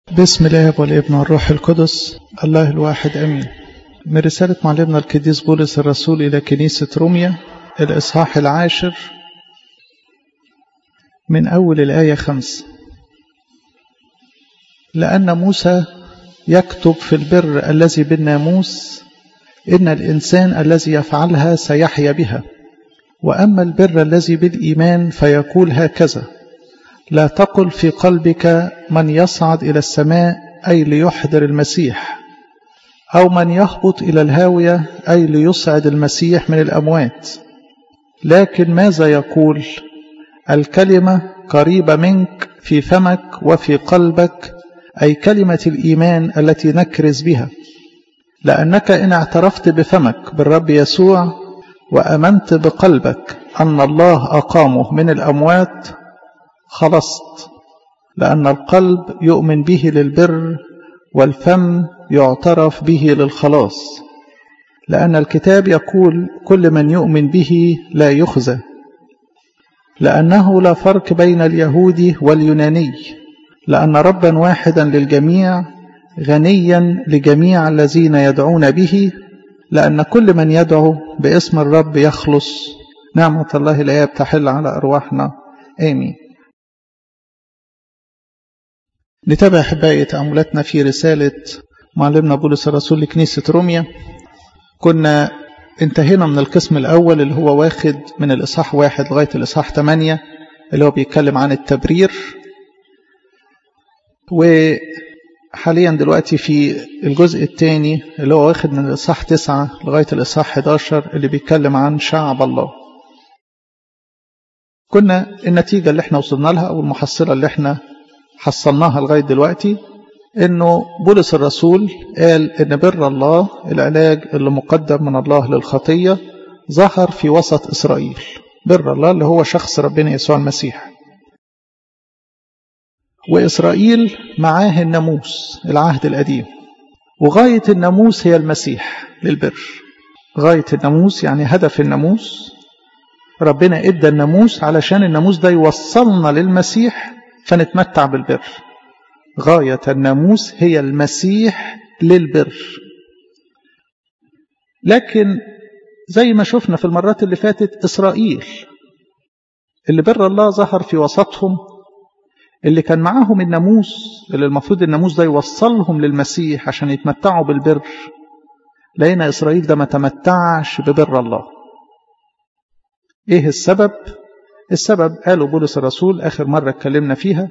بسم الله والابن والروح القدس الله الواحد امين من رسالة معلمنا القديس بولس الرسول إلى كنيسة روميا الإصحاح العاشر من أول الآية خمس لأن موسى يكتب في البر الذي بالناموس إن الإنسان الذي يفعلها سيحيا بها وأما البر الذي بالإيمان فيقول هكذا لا تقل في قلبك من يصعد إلى السماء أي ليحضر المسيح أو من يهبط إلى الهاوية أي ليصعد المسيح من الأموات لكن ماذا يقول الكلمة قريبة منك في فمك وفي قلبك أي كلمة الإيمان التي نكرز بها لأنك إن اعترفت بفمك بالرب يسوع وأمنت بقلبك أن الله أقامه من الأموات خلصت لأن القلب يؤمن به للبر والفم يعترف به للخلاص لأن الكتاب يقول كل من يؤمن به لا يخزى لأنه لا فرق بين اليهودي واليوناني لأن ربا واحدا للجميع غنيا لجميع الذين يدعون به لأن كل من يدعو باسم الرب يخلص نعمة الله الآية تحل على أرواحنا آمين نتابع أحبائي تأملاتنا في رسالة معلمنا بولس الرسول لكنيسة روميا كنا انتهينا من القسم الأول اللي هو واخد من الإصحاح واحد لغاية الإصحاح ثمانية اللي هو بيتكلم عن التبرير وحاليا دلوقتي في الجزء الثاني اللي هو واخد من الإصحاح تسعة لغاية الإصحاح 11 اللي بيتكلم عن شعب الله كنا النتيجة اللي احنا وصلنا لها أو المحصلة اللي احنا حصلناها لغاية دلوقتي انه بولس الرسول قال ان بر الله العلاج اللي مقدم من الله للخطية ظهر في وسط إسرائيل بر الله اللي هو شخص ربنا يسوع المسيح وإسرائيل معاه الناموس العهد القديم وغاية الناموس هي المسيح للبر غاية الناموس يعني هدف الناموس ربنا ادى الناموس علشان الناموس ده يوصلنا للمسيح فنتمتع بالبر غاية الناموس هي المسيح للبر لكن زي ما شفنا في المرات اللي فاتت إسرائيل اللي بر الله ظهر في وسطهم اللي كان معاهم الناموس اللي المفروض الناموس ده يوصلهم للمسيح عشان يتمتعوا بالبر لقينا إسرائيل ده ما تمتعش ببر الله إيه السبب؟ السبب قالوا بولس الرسول آخر مرة اتكلمنا فيها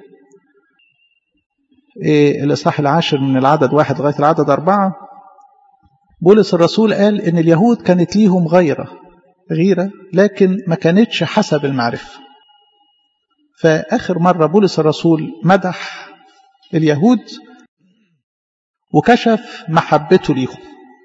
إيه الإصحاح العاشر من العدد واحد لغاية العدد أربعة بولس الرسول قال إن اليهود كانت ليهم غيرة غيرة لكن ما كانتش حسب المعرفة فآخر مرة بولس الرسول مدح اليهود وكشف محبته ليهم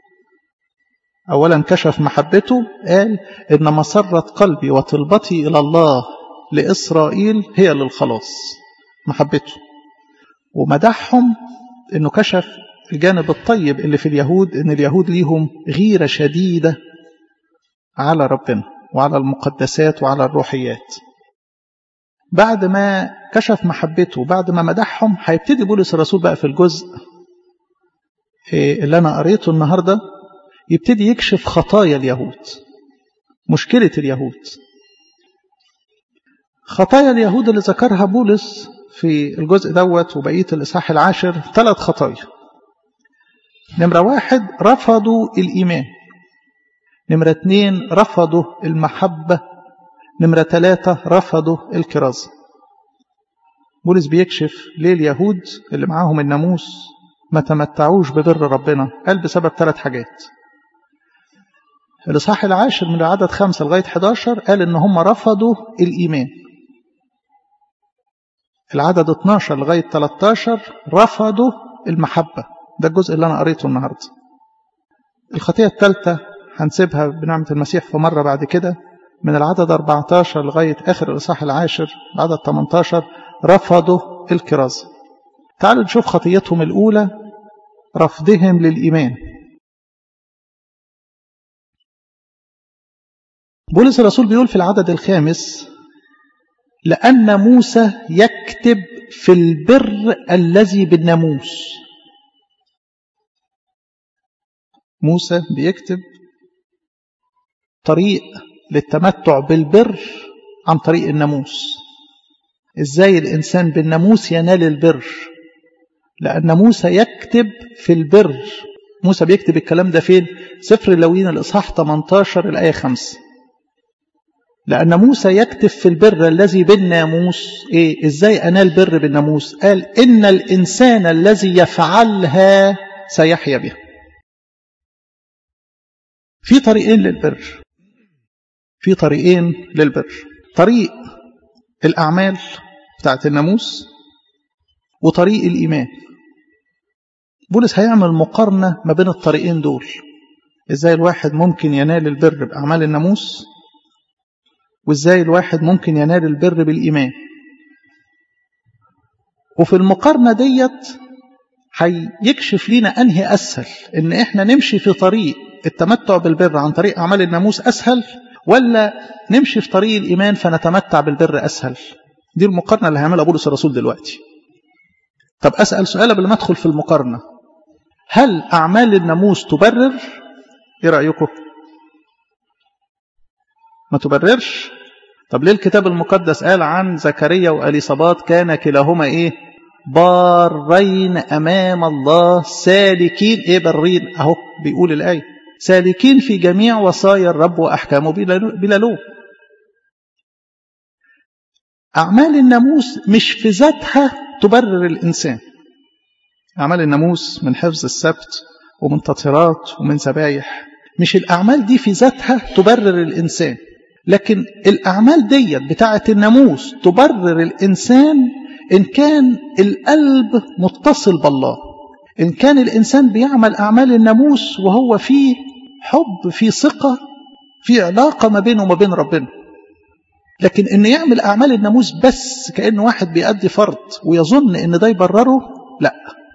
أولا كشف محبته قال إن مسرة قلبي وطلبتي إلى الله لإسرائيل هي للخلاص محبته ومدحهم إنه كشف الجانب الطيب اللي في اليهود إن اليهود ليهم غيرة شديدة على ربنا وعلى المقدسات وعلى الروحيات بعد ما كشف محبته بعد ما مدحهم هيبتدي بولس الرسول بقى في الجزء اللي أنا قريته النهارده يبتدي يكشف خطايا اليهود مشكلة اليهود خطايا اليهود اللي ذكرها بولس في الجزء دوت وبقية الإصحاح العاشر ثلاث خطايا نمرة واحد رفضوا الإيمان نمرة اتنين رفضوا المحبة نمرة ثلاثة رفضوا الكرازة بولس بيكشف ليه اليهود اللي معاهم الناموس ما تمتعوش ببر ربنا قال بسبب ثلاث حاجات الإصحاح العاشر من العدد خمسة لغاية 11 قال إن هم رفضوا الإيمان العدد 12 لغاية 13 رفضوا المحبة ده الجزء اللي أنا قريته النهاردة الخطية الثالثة هنسيبها بنعمة المسيح في مرة بعد كده من العدد 14 لغاية آخر الإصحاح العاشر العدد 18 رفضوا الكرازة تعالوا نشوف خطيتهم الأولى رفضهم للإيمان بولس الرسول بيقول في العدد الخامس لأن موسى يكتب في البر الذي بالناموس موسى بيكتب طريق للتمتع بالبر عن طريق الناموس ازاي الانسان بالناموس ينال البر لان موسى يكتب في البر موسى بيكتب الكلام ده فين سفر اللوين الاصحاح 18 الايه 5 لان موسى يكتب في البر الذي بالناموس ايه ازاي انال بر بالناموس قال ان الانسان الذي يفعلها سيحيا بها في طريقين للبر في طريقين للبر طريق الأعمال بتاعت الناموس وطريق الإيمان بولس هيعمل مقارنة ما بين الطريقين دول إزاي الواحد ممكن ينال البر بأعمال الناموس وإزاي الواحد ممكن ينال البر بالإيمان وفي المقارنة ديت هيكشف لنا أنهي أسهل إن إحنا نمشي في طريق التمتع بالبر عن طريق أعمال الناموس أسهل ولا نمشي في طريق الإيمان فنتمتع بالبر أسهل دي المقارنة اللي هيعملها بولس الرسول دلوقتي طب أسأل سؤال قبل ما أدخل في المقارنة هل أعمال الناموس تبرر إيه رأيكم ما تبررش طب ليه الكتاب المقدس قال عن زكريا وأليصابات كان كلاهما إيه بارين أمام الله سالكين إيه برين أهو بيقول الآية سالكين في جميع وصايا الرب وأحكامه بلا لوم أعمال الناموس مش في ذاتها تبرر الإنسان أعمال الناموس من حفظ السبت ومن تطهيرات ومن ذبايح مش الأعمال دي في ذاتها تبرر الإنسان لكن الأعمال ديت بتاعة الناموس تبرر الإنسان إن كان القلب متصل بالله إن كان الإنسان بيعمل أعمال الناموس وهو فيه حب في ثقة في علاقة ما بينه وما بين ربنا لكن إن يعمل أعمال الناموس بس كأن واحد بيأدي فرض ويظن إن ده يبرره لا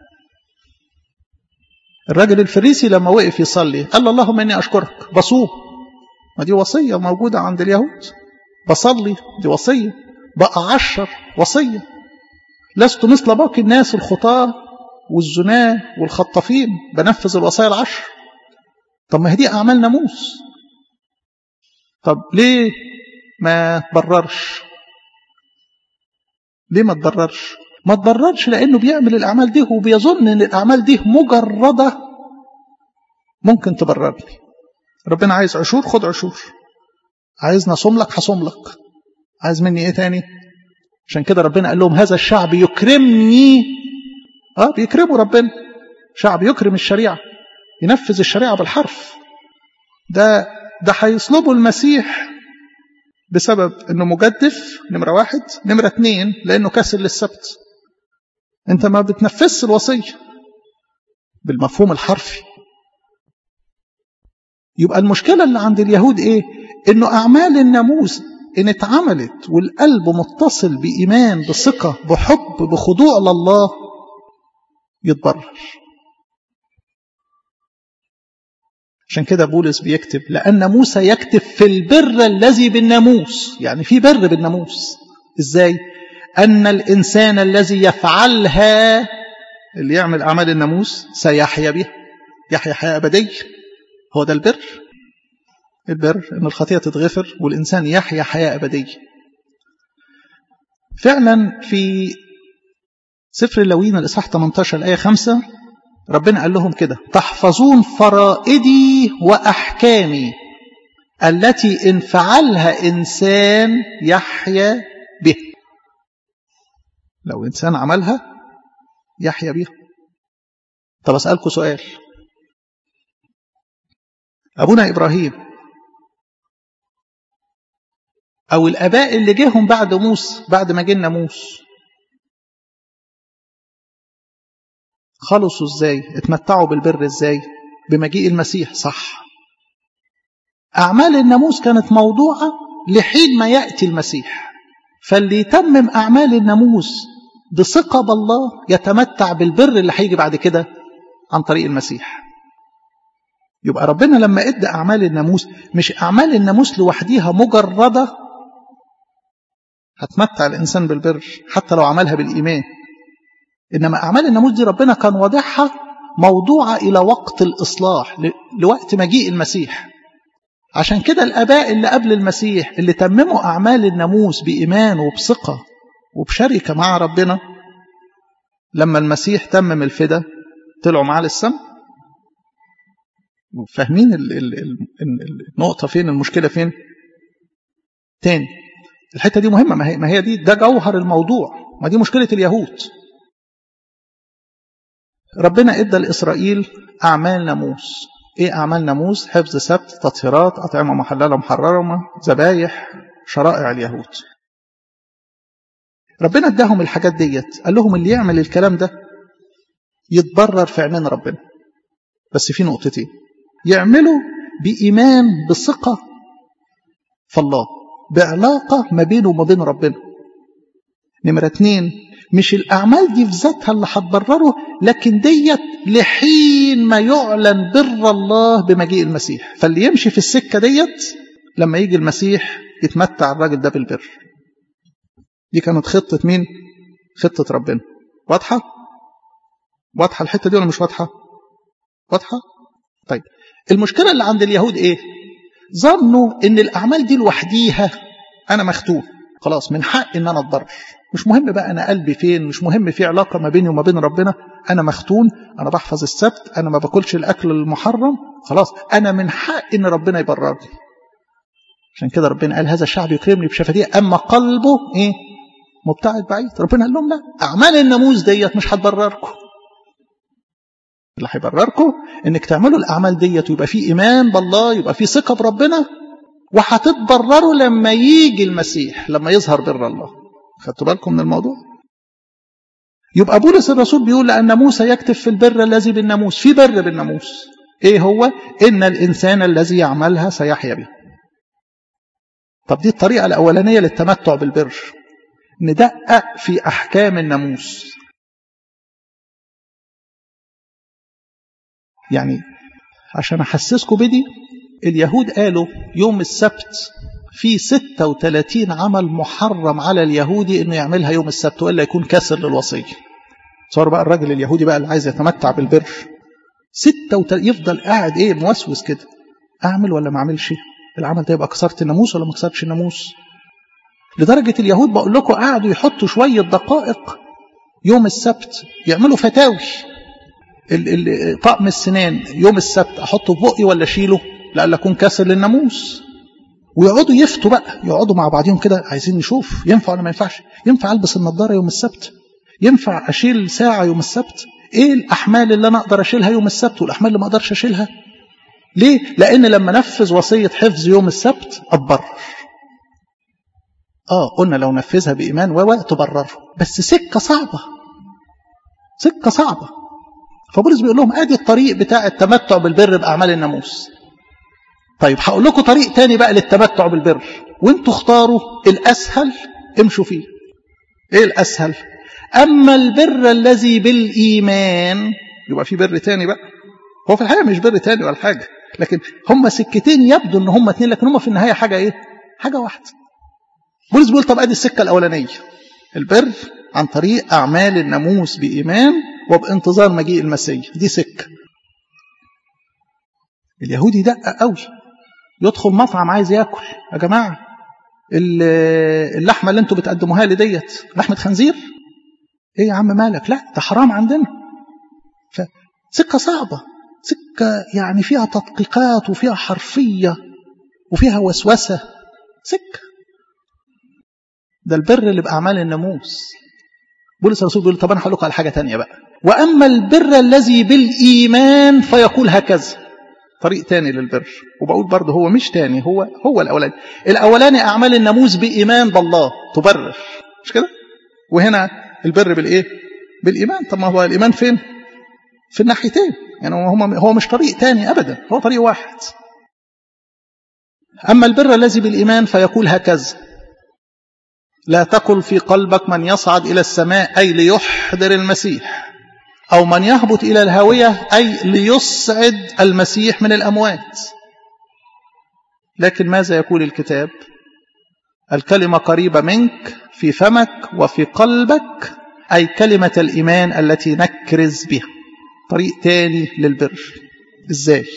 الراجل الفريسي لما وقف يصلي قال له اللهم إني أشكرك بصوم ما دي وصية موجودة عند اليهود بصلي دي وصية بقى عشر وصية لست مثل باقي الناس الخطاة والزناة والخطافين بنفذ الوصايا العشر طب ما هي دي أعمال ناموس طب ليه ما تبررش ليه ما تبررش ما تبررش لأنه بيعمل الأعمال دي وبيظن أن الأعمال دي مجردة ممكن تبررني ربنا عايز عشور خد عشور عايزني أصوم لك هصوم لك عايز مني إيه تاني عشان كده ربنا قال لهم هذا الشعب يكرمني اه بيكرموا ربنا شعب يكرم الشريعة ينفذ الشريعة بالحرف ده ده هيصلبوا المسيح بسبب انه مجدف نمرة واحد نمرة اتنين لانه كسر للسبت انت ما بتنفذش الوصية بالمفهوم الحرفي يبقى المشكلة اللي عند اليهود ايه انه اعمال الناموس ان اتعملت والقلب متصل بإيمان بثقة بحب بخضوع لله يتبرر عشان كده بولس بيكتب لأن موسى يكتب في البر الذي بالناموس يعني في بر بالناموس إزاي أن الإنسان الذي يفعلها اللي يعمل أعمال الناموس سيحيا بها يحيا حياة أبدية هو ده البر البر أن الخطيئة تتغفر والإنسان يحيا حياة أبدية فعلا في سفر اللوين الإصحاح 18 الآية 5 ربنا قال لهم كده تحفظون فرائدي وأحكامي التي إن فعلها إنسان يحيا به لو إنسان عملها يحيا بها طب أسألكم سؤال أبونا إبراهيم أو الآباء اللي جيهم بعد موسى بعد ما جينا موسى خلصوا ازاي اتمتعوا بالبر ازاي بمجيء المسيح صح أعمال الناموس كانت موضوعة لحين ما يأتي المسيح فاللي يتمم أعمال الناموس بثقة بالله يتمتع بالبر اللي هيجي بعد كده عن طريق المسيح يبقى ربنا لما ادى أعمال الناموس مش أعمال الناموس لوحديها مجردة هتمتع الإنسان بالبر حتى لو عملها بالإيمان إنما أعمال الناموس دي ربنا كان واضحها موضوعة إلى وقت الإصلاح لوقت مجيء المسيح عشان كده الآباء اللي قبل المسيح اللي تمموا أعمال الناموس بإيمان وبثقة وبشركة مع ربنا لما المسيح تمم الفدا طلعوا معاه للسماء فاهمين ال ال ال النقطة فين المشكلة فين تاني الحتة دي مهمة ما هي, ما هي دي ده جوهر الموضوع ما دي مشكلة اليهود ربنا ادى لإسرائيل أعمال ناموس ايه أعمال ناموس حفظ سبت تطهيرات أطعمة محللة محرمة ذبايح شرائع اليهود ربنا اداهم الحاجات ديت قال لهم اللي يعمل الكلام ده يتبرر في عينين ربنا بس في نقطتين يعملوا بإيمان بثقة في الله بعلاقة ما بينه وما بين ربنا نمرة اتنين مش الأعمال دي في ذاتها اللي هتبرره لكن ديت لحين ما يعلن بر الله بمجيء المسيح فاللي يمشي في السكة ديت لما يجي المسيح يتمتع الراجل ده بالبر دي كانت خطة مين خطة ربنا واضحة واضحة الحتة دي ولا مش واضحة واضحة طيب المشكلة اللي عند اليهود ايه ظنوا ان الاعمال دي لوحديها انا مختوم خلاص من حق ان انا اتضرر مش مهم بقى انا قلبي فين مش مهم في علاقة ما بيني وما بين ربنا انا مختون انا بحفظ السبت انا ما باكلش الاكل المحرم خلاص انا من حق ان ربنا يبررني عشان كده ربنا قال هذا الشعب يكرمني بشفتيه اما قلبه ايه مبتعد بعيد ربنا قال لهم لا اعمال الناموس ديت مش هتبرركم اللي هيبرركم انك تعملوا الاعمال ديت ويبقى في ايمان بالله يبقى في ثقه بربنا وهتتبرروا لما يجي المسيح لما يظهر بر الله خدتوا بالكم من الموضوع يبقى بولس الرسول بيقول لان موسى يكتب في البر الذي بالناموس في بر بالناموس ايه هو ان الانسان الذي يعملها سيحيا به طب دي الطريقه الاولانيه للتمتع بالبر ندقق في احكام الناموس يعني عشان أحسسكم بدي اليهود قالوا يوم السبت في 36 عمل محرم على اليهودي انه يعملها يوم السبت والا يكون كسر للوصيه. صار بقى الراجل اليهودي بقى اللي عايز يتمتع بالبر 36 يفضل قاعد ايه موسوس كده اعمل ولا ما اعملش؟ العمل ده يبقى كسرت الناموس ولا ما كسرتش الناموس؟ لدرجه اليهود بقول لكم قعدوا يحطوا شويه دقائق يوم السبت يعملوا فتاوي طقم السنان يوم السبت احطه في بقي ولا اشيله لألا اكون كاسر للناموس ويقعدوا يفتوا بقى يقعدوا مع بعضهم كده عايزين نشوف ينفع ولا ما ينفعش ينفع البس النضاره يوم السبت ينفع اشيل ساعه يوم السبت ايه الاحمال اللي انا اقدر اشيلها يوم السبت والاحمال اللي ما اقدرش اشيلها ليه لان لما نفذ وصيه حفظ يوم السبت اتبرر اه قلنا لو نفذها بايمان و تبرره بس سكه صعبه سكه صعبه فبولس بيقول لهم ادي الطريق بتاع التمتع بالبر باعمال الناموس طيب هقول لكم طريق تاني بقى للتمتع بالبر وانتوا اختاروا الاسهل امشوا فيه ايه الاسهل اما البر الذي بالايمان يبقى في بر تاني بقى هو في الحقيقه مش بر تاني ولا حاجه لكن هم سكتين يبدو ان هم اتنين لكن هم في النهايه حاجه ايه حاجه واحده بولس بيقول طب ادي السكه الاولانيه البر عن طريق اعمال الناموس بايمان وبانتظار مجيء المسيح دي سكه اليهودي دقق قوي يدخل مطعم عايز ياكل يا جماعه اللحمه اللي انتوا بتقدموها لي ديت لحمه خنزير ايه يا عم مالك لا ده حرام عندنا فسكه صعبه سكه يعني فيها تدقيقات وفيها حرفيه وفيها وسوسه سكه ده البر اللي باعمال الناموس بولس الرسول بيقول طب انا هقول لكم على حاجه ثانيه بقى واما البر الذي بالايمان فيقول هكذا طريق تاني للبر وبقول برضه هو مش تاني هو هو الاولاني الاولاني اعمال الناموس بايمان بالله تبرر مش كده وهنا البر بالايه بالايمان طب ما هو الايمان فين في الناحيتين يعني هو هو مش طريق تاني ابدا هو طريق واحد اما البر الذي بالايمان فيقول هكذا لا تقل في قلبك من يصعد الى السماء اي ليحضر المسيح أو من يهبط إلى الهاوية أي ليصعد المسيح من الأموات لكن ماذا يقول الكتاب الكلمة قريبة منك في فمك وفي قلبك أي كلمة الإيمان التي نكرز بها طريق تاني للبر إزاي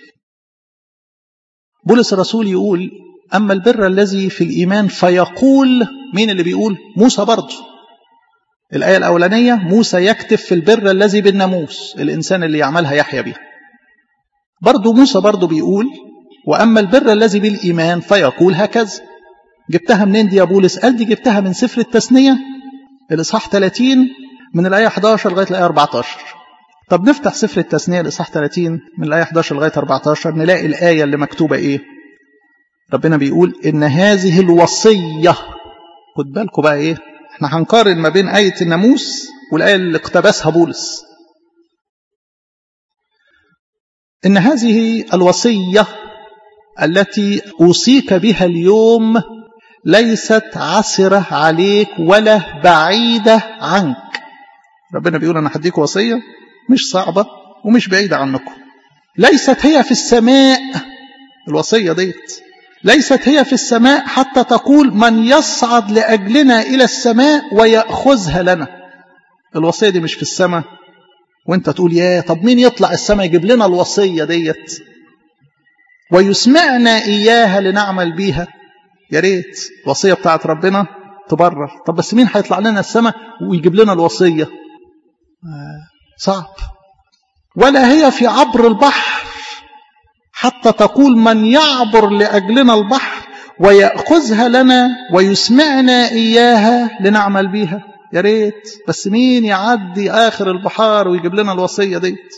بولس الرسول يقول أما البر الذي في الإيمان فيقول مين اللي بيقول موسى برضه الآية الأولانية موسى يكتب في البر الذي بالناموس الإنسان اللي يعملها يحيا بها برضه موسى برضه بيقول وأما البر الذي بالإيمان فيقول هكذا جبتها منين دي يا بولس قال دي جبتها من سفر التثنية الإصحاح 30 من الآية 11 لغاية الآية 14 طب نفتح سفر التثنية الإصحاح 30 من الآية 11 لغاية 14 نلاقي الآية اللي مكتوبة إيه ربنا بيقول إن هذه الوصية خد بالكم بقى إيه احنا هنقارن ما بين آية الناموس والآية اللي اقتبسها بولس إن هذه الوصية التي أوصيك بها اليوم ليست عسرة عليك ولا بعيدة عنك ربنا بيقول أنا هديك وصية مش صعبة ومش بعيدة عنكم ليست هي في السماء الوصية ديت ليست هي في السماء حتى تقول من يصعد لأجلنا إلى السماء ويأخذها لنا الوصية دي مش في السماء وانت تقول يا طب مين يطلع السماء يجيب لنا الوصية ديت ويسمعنا إياها لنعمل بيها يا ريت الوصية بتاعت ربنا تبرر طب بس مين هيطلع لنا السماء ويجيب لنا الوصية آه صعب ولا هي في عبر البحر حتى تقول من يعبر لأجلنا البحر ويأخذها لنا ويسمعنا إياها لنعمل بيها يا ريت بس مين يعدي آخر البحار ويجيب لنا الوصية ديت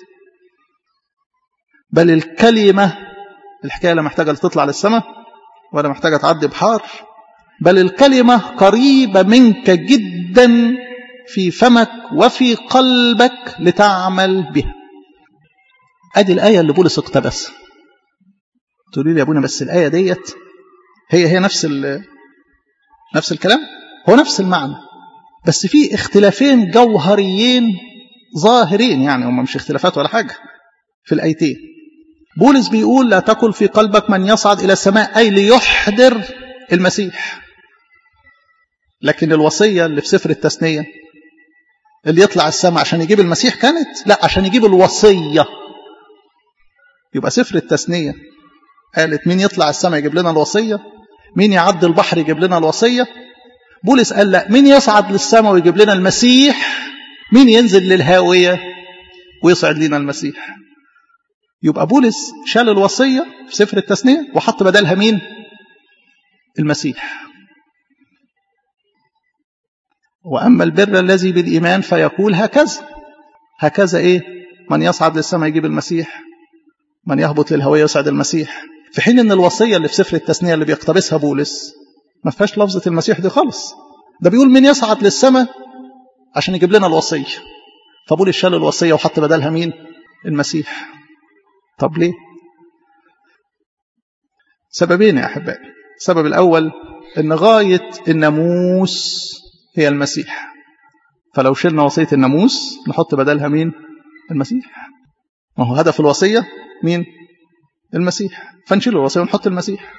بل الكلمة الحكاية لا محتاجة تطلع للسماء ولا محتاجة تعدي بحار بل الكلمة قريبة منك جدا في فمك وفي قلبك لتعمل بها ادي الآية اللي بولس اقتبسها تقولي لي يا ابونا بس الآية ديت هي هي نفس نفس الكلام هو نفس المعنى بس في اختلافين جوهريين ظاهرين يعني هم مش اختلافات ولا حاجة في الآيتين بولس بيقول لا تقل في قلبك من يصعد إلى السماء أي ليحضر المسيح لكن الوصية اللي في سفر التثنية اللي يطلع السماء عشان يجيب المسيح كانت لا عشان يجيب الوصية يبقى سفر التثنية قالت مين يطلع السماء يجيب لنا الوصية مين يعدي البحر يجيب لنا الوصية بولس قال لا مين يصعد للسماء ويجيب لنا المسيح مين ينزل للهاوية ويصعد لنا المسيح يبقى بولس شال الوصية في سفر التثنية وحط بدلها مين المسيح وأما البر الذي بالإيمان فيقول هكذا هكذا إيه من يصعد للسماء يجيب المسيح من يهبط للهوية يصعد المسيح في حين ان الوصية اللي في سفر التثنية اللي بيقتبسها بولس ما فيهاش لفظة المسيح دي خالص ده بيقول من يصعد للسماء عشان يجيب لنا الوصية فبولس شال الوصية وحط بدلها مين المسيح طب ليه سببين يا أحبائي السبب الأول ان غاية الناموس هي المسيح فلو شلنا وصية الناموس نحط بدلها مين المسيح ما هو هدف الوصية مين المسيح فنشيل الوصية ونحط المسيح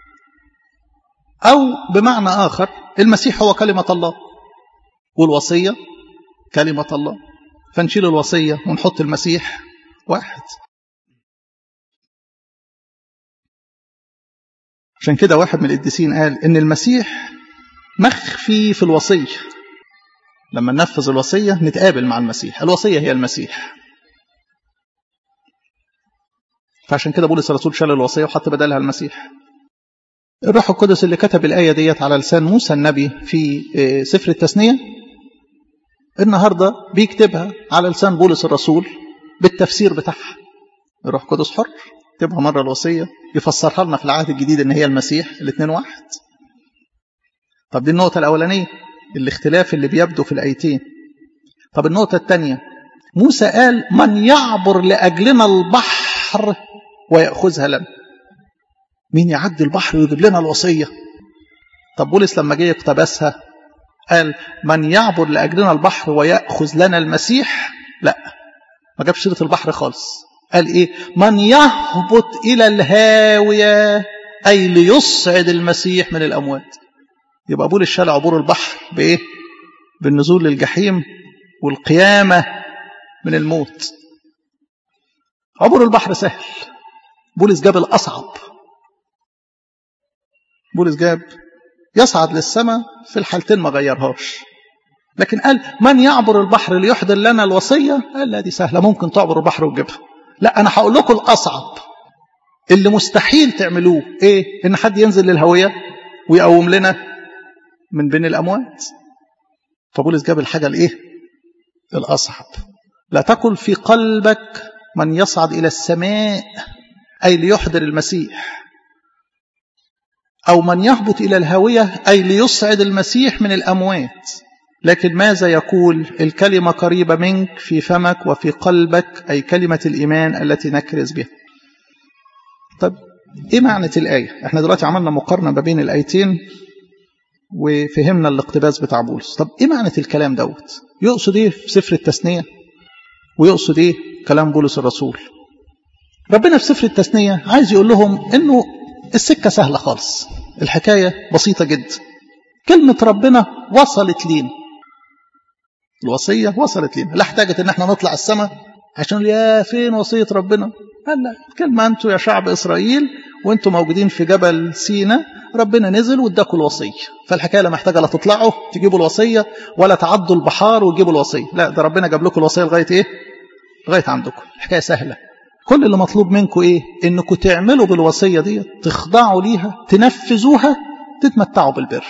أو بمعنى آخر المسيح هو كلمة الله والوصية كلمة الله فنشيل الوصية ونحط المسيح واحد عشان كده واحد من القديسين قال إن المسيح مخفي في الوصية لما ننفذ الوصية نتقابل مع المسيح الوصية هي المسيح فعشان كده بولس الرسول شال الوصية وحط بدلها المسيح الروح القدس اللي كتب الآية ديت على لسان موسى النبي في سفر التثنية النهاردة بيكتبها على لسان بولس الرسول بالتفسير بتاعها الروح القدس حر يكتبها مرة الوصية يفسرها لنا في العهد الجديد ان هي المسيح الاثنين واحد طب دي النقطة الأولانية الاختلاف اللي بيبدو في الآيتين طب النقطة الثانية موسى قال من يعبر لأجلنا البحر ويأخذها لنا مين يعدي البحر ويجيب لنا الوصية طب بولس لما جه يقتبسها قال من يعبر لأجلنا البحر ويأخذ لنا المسيح لا ما جابش سيرة البحر خالص قال ايه من يهبط إلى الهاوية أي ليصعد المسيح من الأموات يبقى بولس شال عبور البحر بايه بالنزول للجحيم والقيامه من الموت عبور البحر سهل بولس جاب الاصعب بولس جاب يصعد للسماء في الحالتين ما غيرهاش لكن قال من يعبر البحر ليحضر لنا الوصيه قال لا دي سهله ممكن تعبر البحر وتجيبها لا انا هقول لكم الاصعب اللي مستحيل تعملوه ايه ان حد ينزل للهويه ويقوم لنا من بين الاموات فبولس جاب الحاجه الايه الاصعب لا تقل في قلبك من يصعد الى السماء اي ليحضر المسيح او من يهبط الى الهاويه اي ليصعد المسيح من الاموات لكن ماذا يقول الكلمه قريبه منك في فمك وفي قلبك اي كلمه الايمان التي نكرز بها طب ايه معنى الايه احنا دلوقتي عملنا مقارنه ما بين الايتين وفهمنا الاقتباس بتاع بولس طب ايه معنى الكلام دوت يقصد ايه في سفر التثنيه ويقصد ايه كلام بولس الرسول ربنا في سفر التثنيه عايز يقول لهم انه السكه سهله خالص الحكايه بسيطه جدا كلمه ربنا وصلت لينا الوصيه وصلت لينا لا احتاجت ان احنا نطلع السماء عشان يا فين وصيه ربنا قال لا كلمه انتوا يا شعب اسرائيل وانتوا موجودين في جبل سينا ربنا نزل واداكم الوصيه فالحكايه لا محتاجه لا تطلعوا تجيبوا الوصيه ولا تعدوا البحار وتجيبوا الوصيه لا ده ربنا جاب لكم الوصيه لغايه ايه لغايه عندكم الحكايه سهله كل اللي مطلوب منكم ايه انكم تعملوا بالوصيه دي تخضعوا ليها تنفذوها تتمتعوا بالبر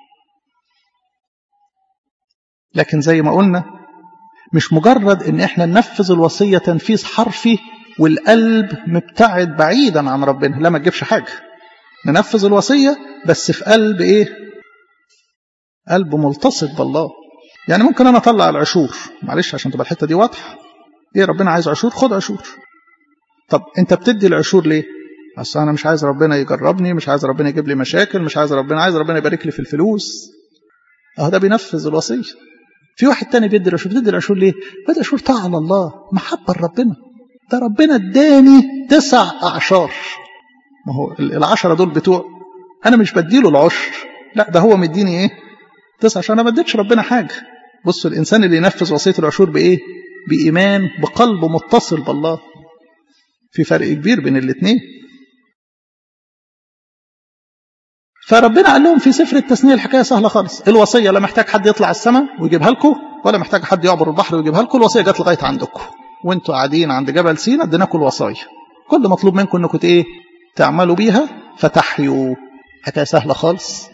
لكن زي ما قلنا مش مجرد ان احنا ننفذ الوصيه تنفيذ حرفي والقلب مبتعد بعيدا عن ربنا لا ما تجيبش حاجه ننفذ الوصيه بس في قلب ايه قلب ملتصق بالله يعني ممكن انا اطلع العشور معلش عشان تبقى الحته دي واضحه ايه ربنا عايز عشور خد عشور طب انت بتدي العشور ليه اصل انا مش عايز ربنا يجربني مش عايز ربنا يجيب لي مشاكل مش عايز ربنا عايز ربنا يبارك لي في الفلوس اهو ده بينفذ الوصيه في واحد تاني بيدي العشور بتدي العشور ليه بدي عشور طاعه لله محبه لربنا ده ربنا اداني تسع اعشار ما هو العشرة دول بتوع انا مش بديله العشر لا ده هو مديني ايه تسع عشان انا ما اديتش ربنا حاجه بصوا الانسان اللي ينفذ وصيه العشور بايه بايمان بقلب متصل بالله في فرق كبير بين الاثنين فربنا قال لهم في سفر التثنيه الحكايه سهله خالص الوصيه لا محتاج حد يطلع السماء ويجيبها لكم ولا محتاج حد يعبر البحر ويجيبها لكم الوصيه جت لغايه عندكم وانتوا قاعدين عند جبل سينا اديناكم الوصايا كل مطلوب منكم انكم ايه تعملوا بيها فتحيوا حكايه سهله خالص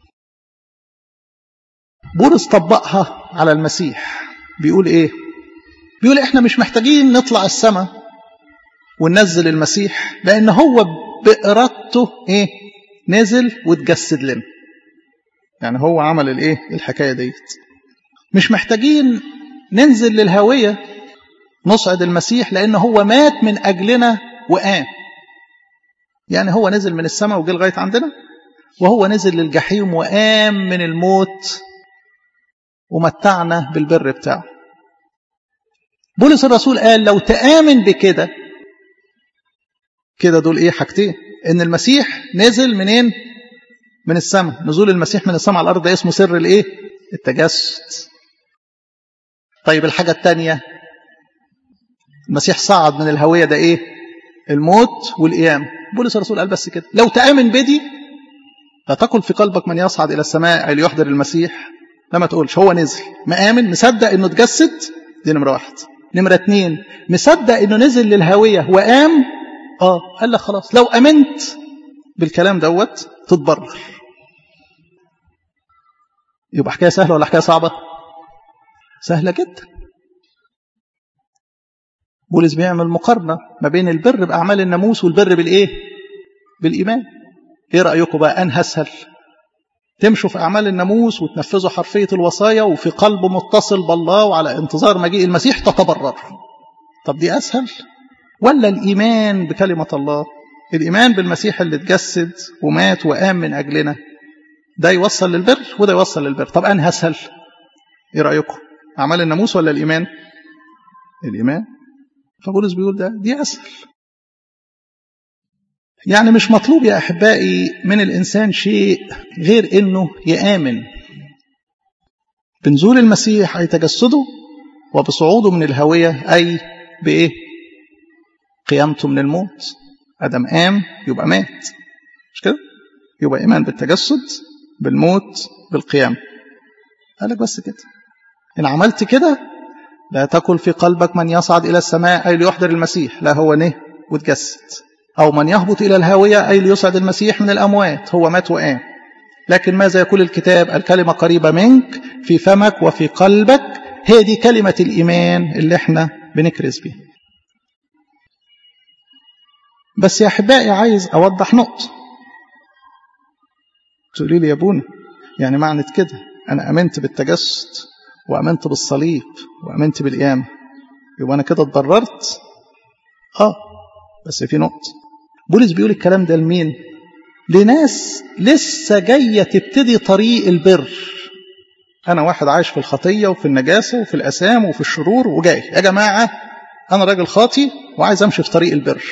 بولس طبقها على المسيح بيقول ايه بيقول احنا مش محتاجين نطلع السماء وننزل المسيح لان هو بارادته ايه نزل وتجسد لنا يعني هو عمل الايه الحكايه ديت مش محتاجين ننزل للهويه نصعد المسيح لان هو مات من اجلنا وقام يعني هو نزل من السماء وجه لغايه عندنا وهو نزل للجحيم وقام من الموت ومتعنا بالبر بتاعه بولس الرسول قال لو تآمن بكده كده دول ايه حاجتين ان المسيح نزل منين من السماء نزول المسيح من السماء على الارض ده اسمه سر الايه التجسد طيب الحاجة الثانية المسيح صعد من الهوية ده ايه الموت والقيام بولس الرسول قال بس كده لو تآمن بدي لا تقل في قلبك من يصعد إلى السماء أي ليحضر المسيح لا ما تقولش هو نزل مآمن مصدق انه اتجسد دي نمرة واحد نمرة اتنين مصدق انه نزل للهوية وقام اه قال لك خلاص لو امنت بالكلام دوت تتبرر يبقى حكايه سهله ولا حكايه صعبه سهله جدا بولس بيعمل مقارنه ما بين البر باعمال الناموس والبر بالايه بالايمان ايه رايكم بقى ان اسهل تمشوا في اعمال الناموس وتنفذوا حرفيه الوصايا وفي قلب متصل بالله وعلى انتظار مجيء المسيح تتبرر طب دي اسهل ولا الإيمان بكلمة الله الإيمان بالمسيح اللي اتجسد ومات وقام من أجلنا ده يوصل للبر وده يوصل للبر طب أنا هسهل إيه رأيكم أعمال الناموس ولا الإيمان الإيمان فبولس بيقول ده دي أسهل يعني مش مطلوب يا أحبائي من الإنسان شيء غير إنه يآمن بنزول المسيح أي تجسده وبصعوده من الهوية أي بإيه قيامته من الموت أدم قام يبقى مات مش كده يبقى إيمان بالتجسد بالموت بالقيام قالك بس كده إن عملت كده لا تكن في قلبك من يصعد إلى السماء أي ليحضر المسيح لا هو نه وتجسد أو من يهبط إلى الهاوية أي ليصعد المسيح من الأموات هو مات وقام لكن ماذا يقول الكتاب الكلمة قريبة منك في فمك وفي قلبك هي دي كلمة الإيمان اللي احنا بنكرز بيها بس يا أحبائي عايز أوضح نقطة تقولي لي يا ابونا يعني معنى كده أنا أمنت بالتجسد وأمنت بالصليب وأمنت بالقيامة يبقى أنا كده اتضررت آه بس في نقطة بولس بيقول الكلام ده لمين لناس لسه جاية تبتدي طريق البر أنا واحد عايش في الخطية وفي النجاسة وفي الأسام وفي الشرور وجاي يا جماعة أنا راجل خاطي وعايز أمشي في طريق البر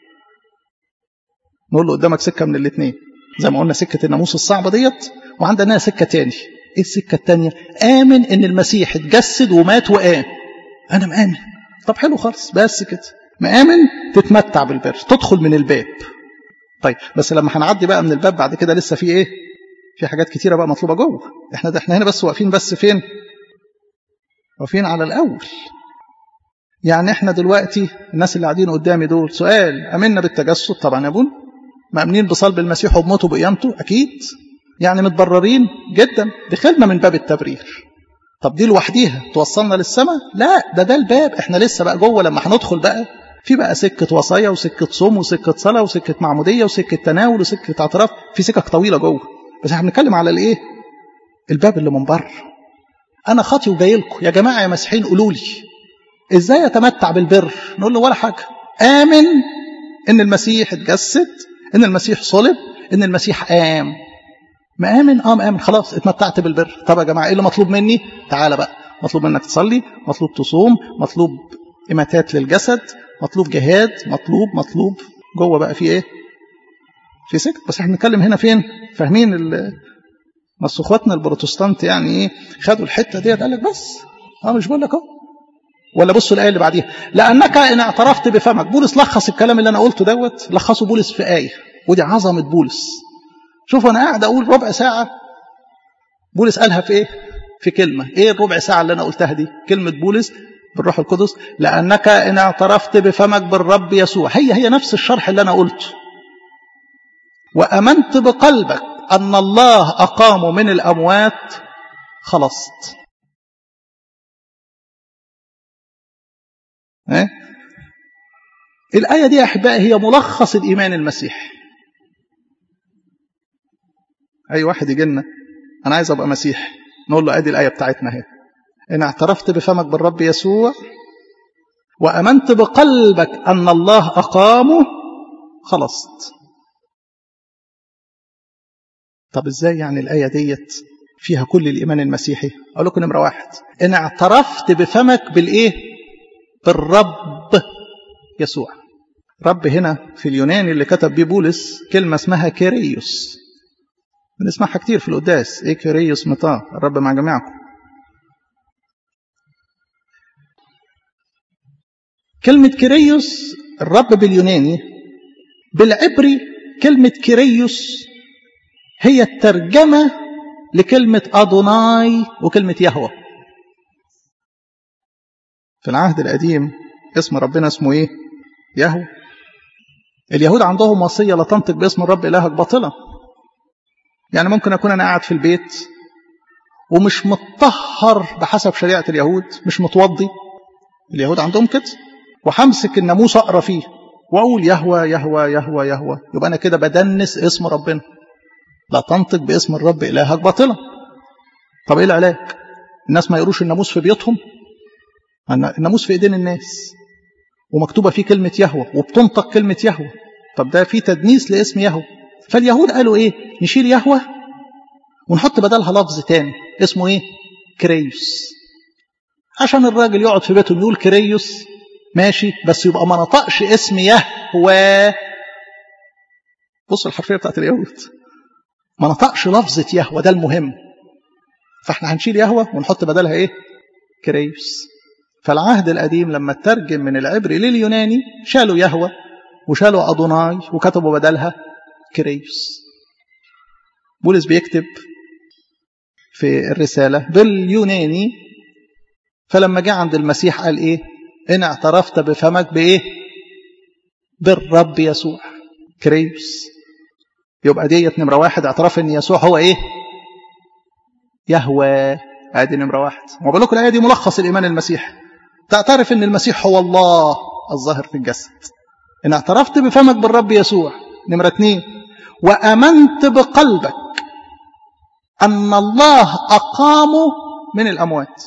نقول له قدامك سكة من الاثنين زي ما قلنا سكة الناموس الصعبة ديت وعندنا سكة تاني ايه السكة التانية آمن ان المسيح اتجسد ومات وقام انا مآمن طب حلو خالص بس كده مآمن تتمتع بالبر تدخل من الباب طيب بس لما هنعدي بقى من الباب بعد كده لسه في ايه في حاجات كتيرة بقى مطلوبة جوه احنا ده احنا هنا بس واقفين بس فين واقفين على الاول يعني احنا دلوقتي الناس اللي قاعدين قدامي دول سؤال امنا بالتجسد طبعا يا ابونا مأمنين بصلب المسيح وبموته وبقيامته اكيد يعني متبررين جدا دخلنا من باب التبرير طب دي لوحديها توصلنا للسماء لا ده ده الباب احنا لسه بقى جوه لما هندخل بقى في بقى سكة وصايا وسكة صوم وسكة صلاة وسكة معمودية وسكة تناول وسكة اعتراف في سكك طويلة جوه بس احنا بنتكلم على الايه الباب اللي من بره انا خاطي وجاي لكم يا جماعة يا مسيحيين قولوا لي ازاي اتمتع بالبر نقول له ولا حاجة امن ان المسيح اتجسد ان المسيح صلب ان المسيح قام مآمن اه مآمن خلاص اتمتعت بالبر طب يا جماعه ايه اللي مطلوب مني تعالى بقى مطلوب منك تصلي مطلوب تصوم مطلوب اماتات للجسد مطلوب جهاد مطلوب مطلوب جوه بقى في ايه في سكت بس احنا بنتكلم هنا فين فاهمين بس اخواتنا البروتستانت يعني ايه خدوا الحته ديت قال لك بس اه مش بقول لك اهو ولا بصوا الايه اللي بعديها لانك ان اعترفت بفمك بولس لخص الكلام اللي انا قلته دوت لخصه بولس في ايه ودي عظمه بولس شوف انا قاعد اقول ربع ساعه بولس قالها في ايه في كلمه ايه الربع ساعه اللي انا قلتها دي كلمه بولس بالروح القدس لانك ان اعترفت بفمك بالرب يسوع هي هي نفس الشرح اللي انا قلته وامنت بقلبك ان الله اقامه من الاموات خلصت ايه الايه دي يا احبائي هي ملخص الايمان المسيحي اي واحد يجي لنا انا عايز ابقى مسيحي نقول له ادي الايه بتاعتنا اهي ان اعترفت بفمك بالرب يسوع وامنت بقلبك ان الله اقامه خلصت طب ازاي يعني الايه ديت فيها كل الايمان المسيحي اقول لكم نمره واحد ان اعترفت بفمك بالايه بالرب يسوع رب هنا في اليوناني اللي كتب بيه بولس كلمه اسمها كيريوس بنسمعها كتير في القداس ايه كيريوس مطا الرب مع جميعكم كلمة كيريوس الرب باليوناني بالعبري كلمة كيريوس هي الترجمة لكلمة أدوناي وكلمة يهوى في العهد القديم اسم ربنا اسمه ايه يهوى اليهود عندهم وصية لا تنطق باسم الرب إلهك باطلا يعني ممكن أكون أنا قاعد في البيت ومش متطهر بحسب شريعة اليهود مش متوضي اليهود عندهم كده وهمسك الناموس أقرأ فيه وأقول يهوى يهوى يهوى يهوى يبقى أنا كده بدنس اسم ربنا لا تنطق باسم الرب إلهك باطلا طب إيه العلاج الناس ما يقروش الناموس في بيوتهم الناموس في إيدين الناس ومكتوبة فيه كلمة يهوى وبتنطق كلمة يهوى طب ده في تدنيس لاسم يهوى فاليهود قالوا ايه نشيل يهوى ونحط بدلها لفظ تاني اسمه ايه كريوس عشان الراجل يقعد في بيته يقول كريوس ماشي بس يبقى ما نطقش اسم يهوى بصوا الحرفيه بتاعت اليهود ما نطقش لفظه يهوى ده المهم فاحنا هنشيل يهوى ونحط بدلها ايه كريوس فالعهد القديم لما ترجم من العبري لليوناني شالوا يهوى وشالوا أدوناي وكتبوا بدلها كريوس بولس بيكتب في الرسالة باليوناني فلما جاء عند المسيح قال ايه ان اعترفت بفمك بايه بالرب يسوع كريوس يبقى ديت نمرة واحد اعتراف ان يسوع هو ايه يهوى ادي نمرة واحد وبقول لكم الآية دي ملخص الإيمان المسيحي تعترف ان المسيح هو الله الظاهر في الجسد ان اعترفت بفمك بالرب يسوع نمرة اتنين وأمنت بقلبك أن الله أقامه من الأموات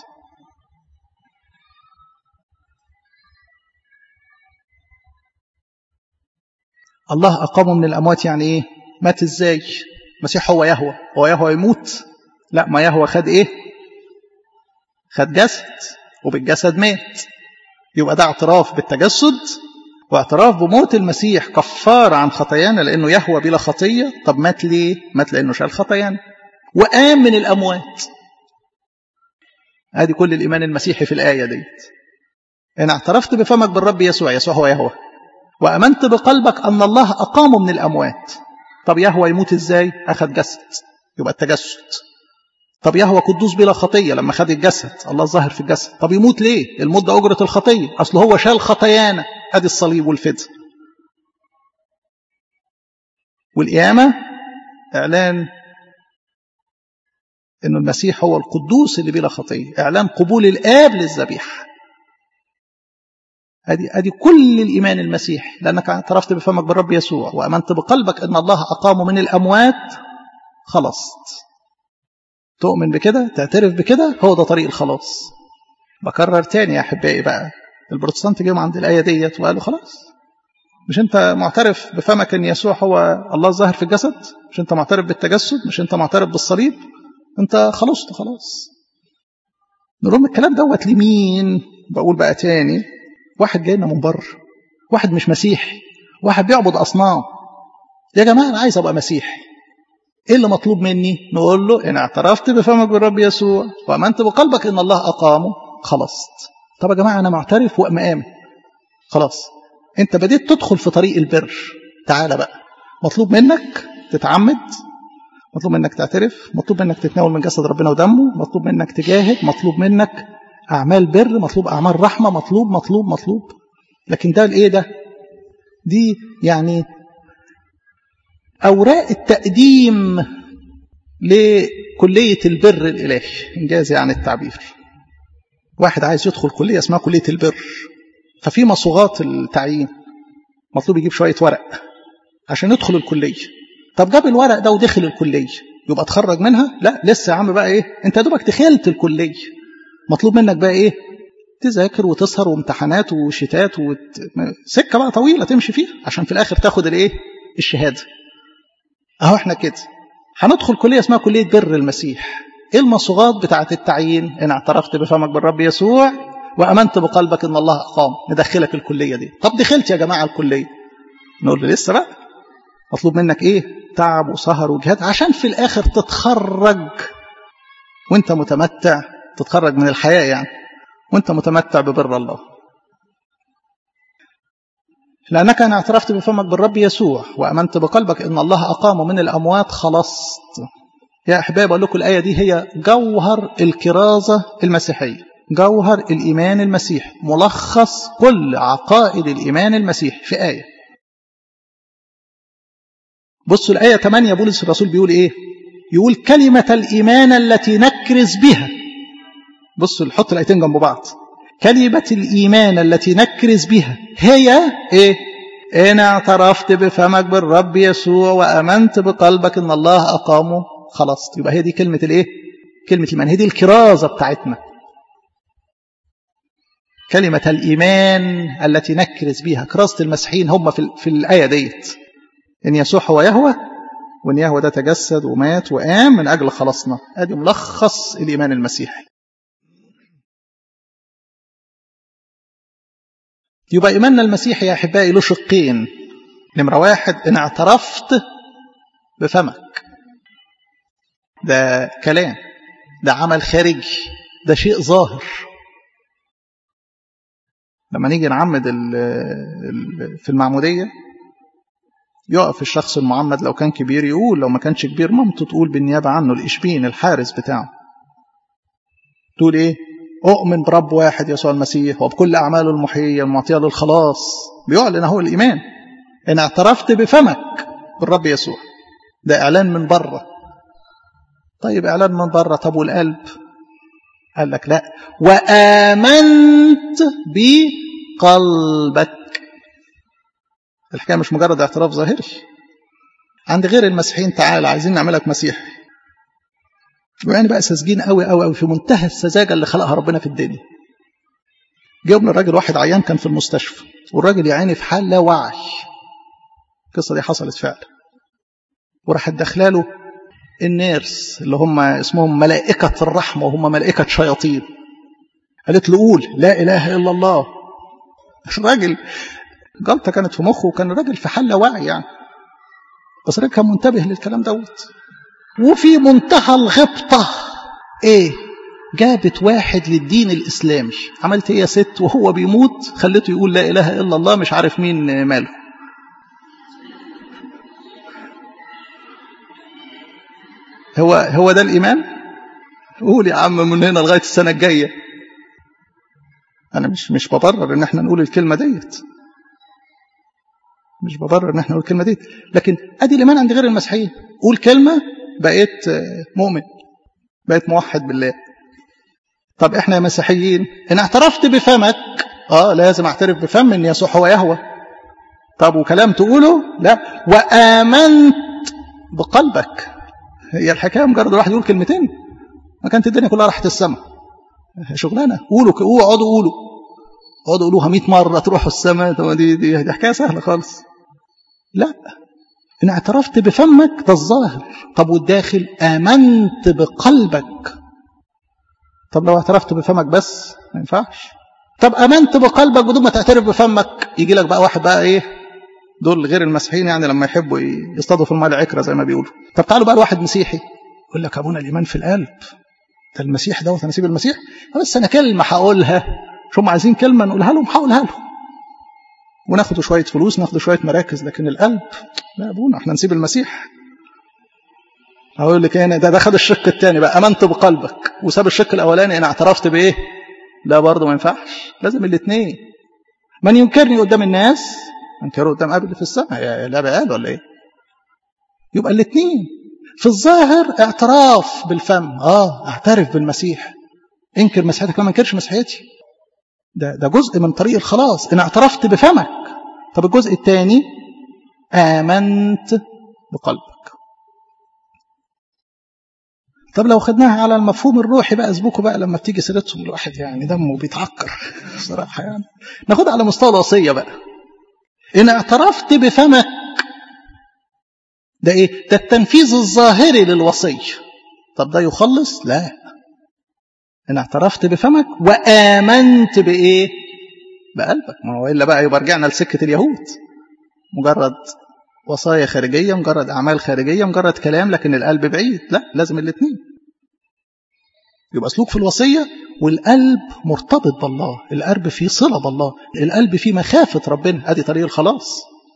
الله أقامه من الأموات يعني إيه مات إزاي المسيح هو يهوى هو يهوى يموت لا ما يهوى خد إيه خد جسد وبالجسد مات يبقى ده اعتراف بالتجسد واعتراف بموت المسيح كفار عن خطايانا لأنه يهوى بلا خطية طب مات ليه مات لأنه شال خطايانا وقام من الأموات ادي كل الإيمان المسيحي في الآية ديت إن اعترفت بفمك بالرب يسوع يسوع هو يهوى وأمنت بقلبك أن الله أقامه من الأموات طب يهوى يموت إزاي أخذ جسد يبقى التجسد طب يهوى قدوس بلا خطية لما خد الجسد الله ظاهر في الجسد طب يموت ليه الموت ده أجرة الخطية أصل هو شال خطايانا أدي الصليب والفداء والقيامة إعلان أنه المسيح هو القدوس اللي بلا خطية إعلان قبول الآب للذبيحة ادي ادي كل الايمان المسيحي لانك اعترفت بفمك بالرب يسوع وامنت بقلبك ان الله اقامه من الاموات خلصت تؤمن بكده تعترف بكده هو ده طريق الخلاص بكرر تاني يا احبائي بقى البروتستانت جم عند الايه ديت وقالوا خلاص مش انت معترف بفمك ان يسوع هو الله الظاهر في الجسد مش انت معترف بالتجسد مش انت معترف بالصليب انت خلصت خلاص نقول لهم الكلام دوت لمين بقول بقى تاني واحد جاي لنا من بره واحد مش مسيحي واحد بيعبد اصنام يا جماعه انا عايز ابقى مسيحي ايه اللي مطلوب مني نقول له ان اعترفت بفمك بالرب يسوع وامنت بقلبك ان الله اقامه خلصت طب يا جماعه انا معترف ومآمن خلاص انت بديت تدخل في طريق البر تعالى بقى مطلوب منك تتعمد مطلوب منك تعترف مطلوب منك تتناول من جسد ربنا ودمه مطلوب منك تجاهد مطلوب منك أعمال بر مطلوب أعمال رحمة مطلوب مطلوب مطلوب لكن ده الإيه ده دي يعني أوراق التقديم لكلية البر الإلهي إنجاز يعني التعبير واحد عايز يدخل كلية اسمها كلية البر ففي مصوغات التعيين مطلوب يجيب شوية ورق عشان يدخل الكلية طب جاب الورق ده ودخل الكلية يبقى اتخرج منها لا لسه يا عم بقى ايه انت دوبك دخلت الكلية مطلوب منك بقى ايه تذاكر وتسهر وامتحانات وشتات وت... سكه بقى طويله تمشي فيها عشان في الاخر تاخد الايه الشهاده اهو احنا كده هندخل كليه اسمها كليه بر المسيح ايه المصوغات بتاعه التعيين ان اعترفت بفمك بالرب يسوع وامنت بقلبك ان الله اقام ندخلك الكليه دي طب دخلت يا جماعه الكليه نقول له لسه بقى مطلوب منك ايه تعب وسهر وجهاد عشان في الاخر تتخرج وانت متمتع تتخرج من الحياة يعني وانت متمتع ببر الله لأنك أنا اعترفت بفمك بالرب يسوع وأمنت بقلبك أن الله أقامه من الأموات خلصت يا أحباب أقول لكم الآية دي هي جوهر الكرازة المسيحية جوهر الإيمان المسيحي ملخص كل عقائد الإيمان المسيحي في آية بصوا الآية 8 بولس الرسول بيقول إيه يقول كلمة الإيمان التي نكرز بها بصوا نحط الايتين جنب بعض كلمة الإيمان التي نكرز بها هي إيه؟ إن اعترفت بفمك بالرب يسوع وأمنت بقلبك إن الله أقامه خلاص يبقى هي دي كلمة الإيه؟ كلمة الإيمان هي دي الكرازة بتاعتنا كلمة الإيمان التي نكرز بها كرازة المسيحيين هم في, في الآية ديت إن يسوع هو يهوى وإن يهوى ده تجسد ومات وقام من أجل خلاصنا أدي ملخص الإيمان المسيحي يبقى إيماننا المسيحي يا أحبائي له شقين نمرة واحد إن اعترفت بفمك ده كلام ده عمل خارجي ده شيء ظاهر لما نيجي نعمد ال ال في المعمودية يقف الشخص المعمد لو كان كبير يقول لو ما كانش كبير مامته تقول بالنيابة عنه الإشبين الحارس بتاعه تقول إيه أؤمن برب واحد يسوع المسيح وبكل أعماله المحيية المعطية للخلاص بيعلن هو الإيمان إن اعترفت بفمك بالرب يسوع ده إعلان من بره طيب إعلان من بره طب والقلب قال لك لا وآمنت بقلبك الحكاية مش مجرد اعتراف ظاهري عند غير المسيحيين تعالى عايزين نعملك مسيحي يعني بقى ساذجين قوي قوي قوي في منتهى السذاجة اللي خلقها ربنا في الدنيا جاوبنا الراجل واحد عيان كان في المستشفى والراجل يا عيني في حال لا وعي القصة دي حصلت فعلا وراحت داخلاله النيرس اللي هم اسمهم ملائكة الرحمة وهم ملائكة شياطين قالت له قول لا إله إلا الله الراجل جلطة كانت في مخه وكان الراجل في حل وعي يعني بس الراجل كان منتبه للكلام دوت وفي منتهى الغبطة ايه جابت واحد للدين الإسلامي عملت ايه يا ست وهو بيموت خليته يقول لا إله إلا الله مش عارف مين ماله هو هو ده الإيمان قول يا عم من هنا لغاية السنة الجاية أنا مش مش ببرر إن احنا نقول الكلمة ديت مش ببرر إن احنا نقول الكلمة ديت لكن أدي الإيمان عند غير المسيحيين قول كلمة بقيت مؤمن بقيت موحد بالله طب احنا يا مسيحيين ان اعترفت بفمك اه لازم اعترف بفم ان يسوع هو يهوى طب وكلام تقوله لا وامنت بقلبك هي الحكايه مجرد واحد يقول كلمتين ما كانت الدنيا كلها راحت السماء شغلانه قولوا اقعدوا قولوا اقعدوا قولوها 100 مره تروحوا السماء دي, دي, دي حكايه سهله خالص لا إن اعترفت بفمك ده الظاهر طب والداخل آمنت بقلبك طب لو اعترفت بفمك بس ما ينفعش طب آمنت بقلبك بدون ما تعترف بفمك يجي لك بقى واحد بقى إيه دول غير المسيحيين يعني لما يحبوا يصطادوا في الماء العكرة زي ما بيقولوا طب تعالوا بقى لواحد مسيحي يقول لك أبونا الإيمان في القلب ده المسيح دوت أنا أسيب المسيح بس أنا كلمة هقولها شو هم عايزين كلمة نقولها لهم هقولها لهم وناخد شوية فلوس ناخد شوية مراكز لكن القلب لا أبونا احنا نسيب المسيح أقول لك هنا ده ده خد الشق الثاني بقى أمنت بقلبك وساب الشق الأولاني أنا اعترفت بإيه لا برضه ما ينفعش لازم الاثنين من ينكرني قدام الناس انكره قدام أبي في السماء لا بقال ولا إيه يبقى الاثنين في الظاهر اعتراف بالفم اه اعترف بالمسيح انكر مسيحيتك ما انكرش مسيحيتي ده ده جزء من طريق الخلاص ان اعترفت بفمك طب الجزء الثاني آمنت بقلبك طب لو خدناها على المفهوم الروحي بقى اسبوكوا بقى لما بتيجي سيرتهم الواحد يعني دمه بيتعكر بصراحة يعني ناخدها على مستوى الوصية بقى إن اعترفت بفمك ده إيه؟ ده التنفيذ الظاهري للوصية طب ده يخلص؟ لا إن اعترفت بفمك وآمنت بإيه؟ بقلبك ما هو إلا بقى يبقى رجعنا لسكة اليهود مجرد وصايا خارجية مجرد أعمال خارجية مجرد كلام لكن القلب بعيد لا لازم الاثنين يبقى سلوك في الوصية والقلب مرتبط بالله القلب فيه صلة بالله القلب فيه مخافة ربنا ادي طريق الخلاص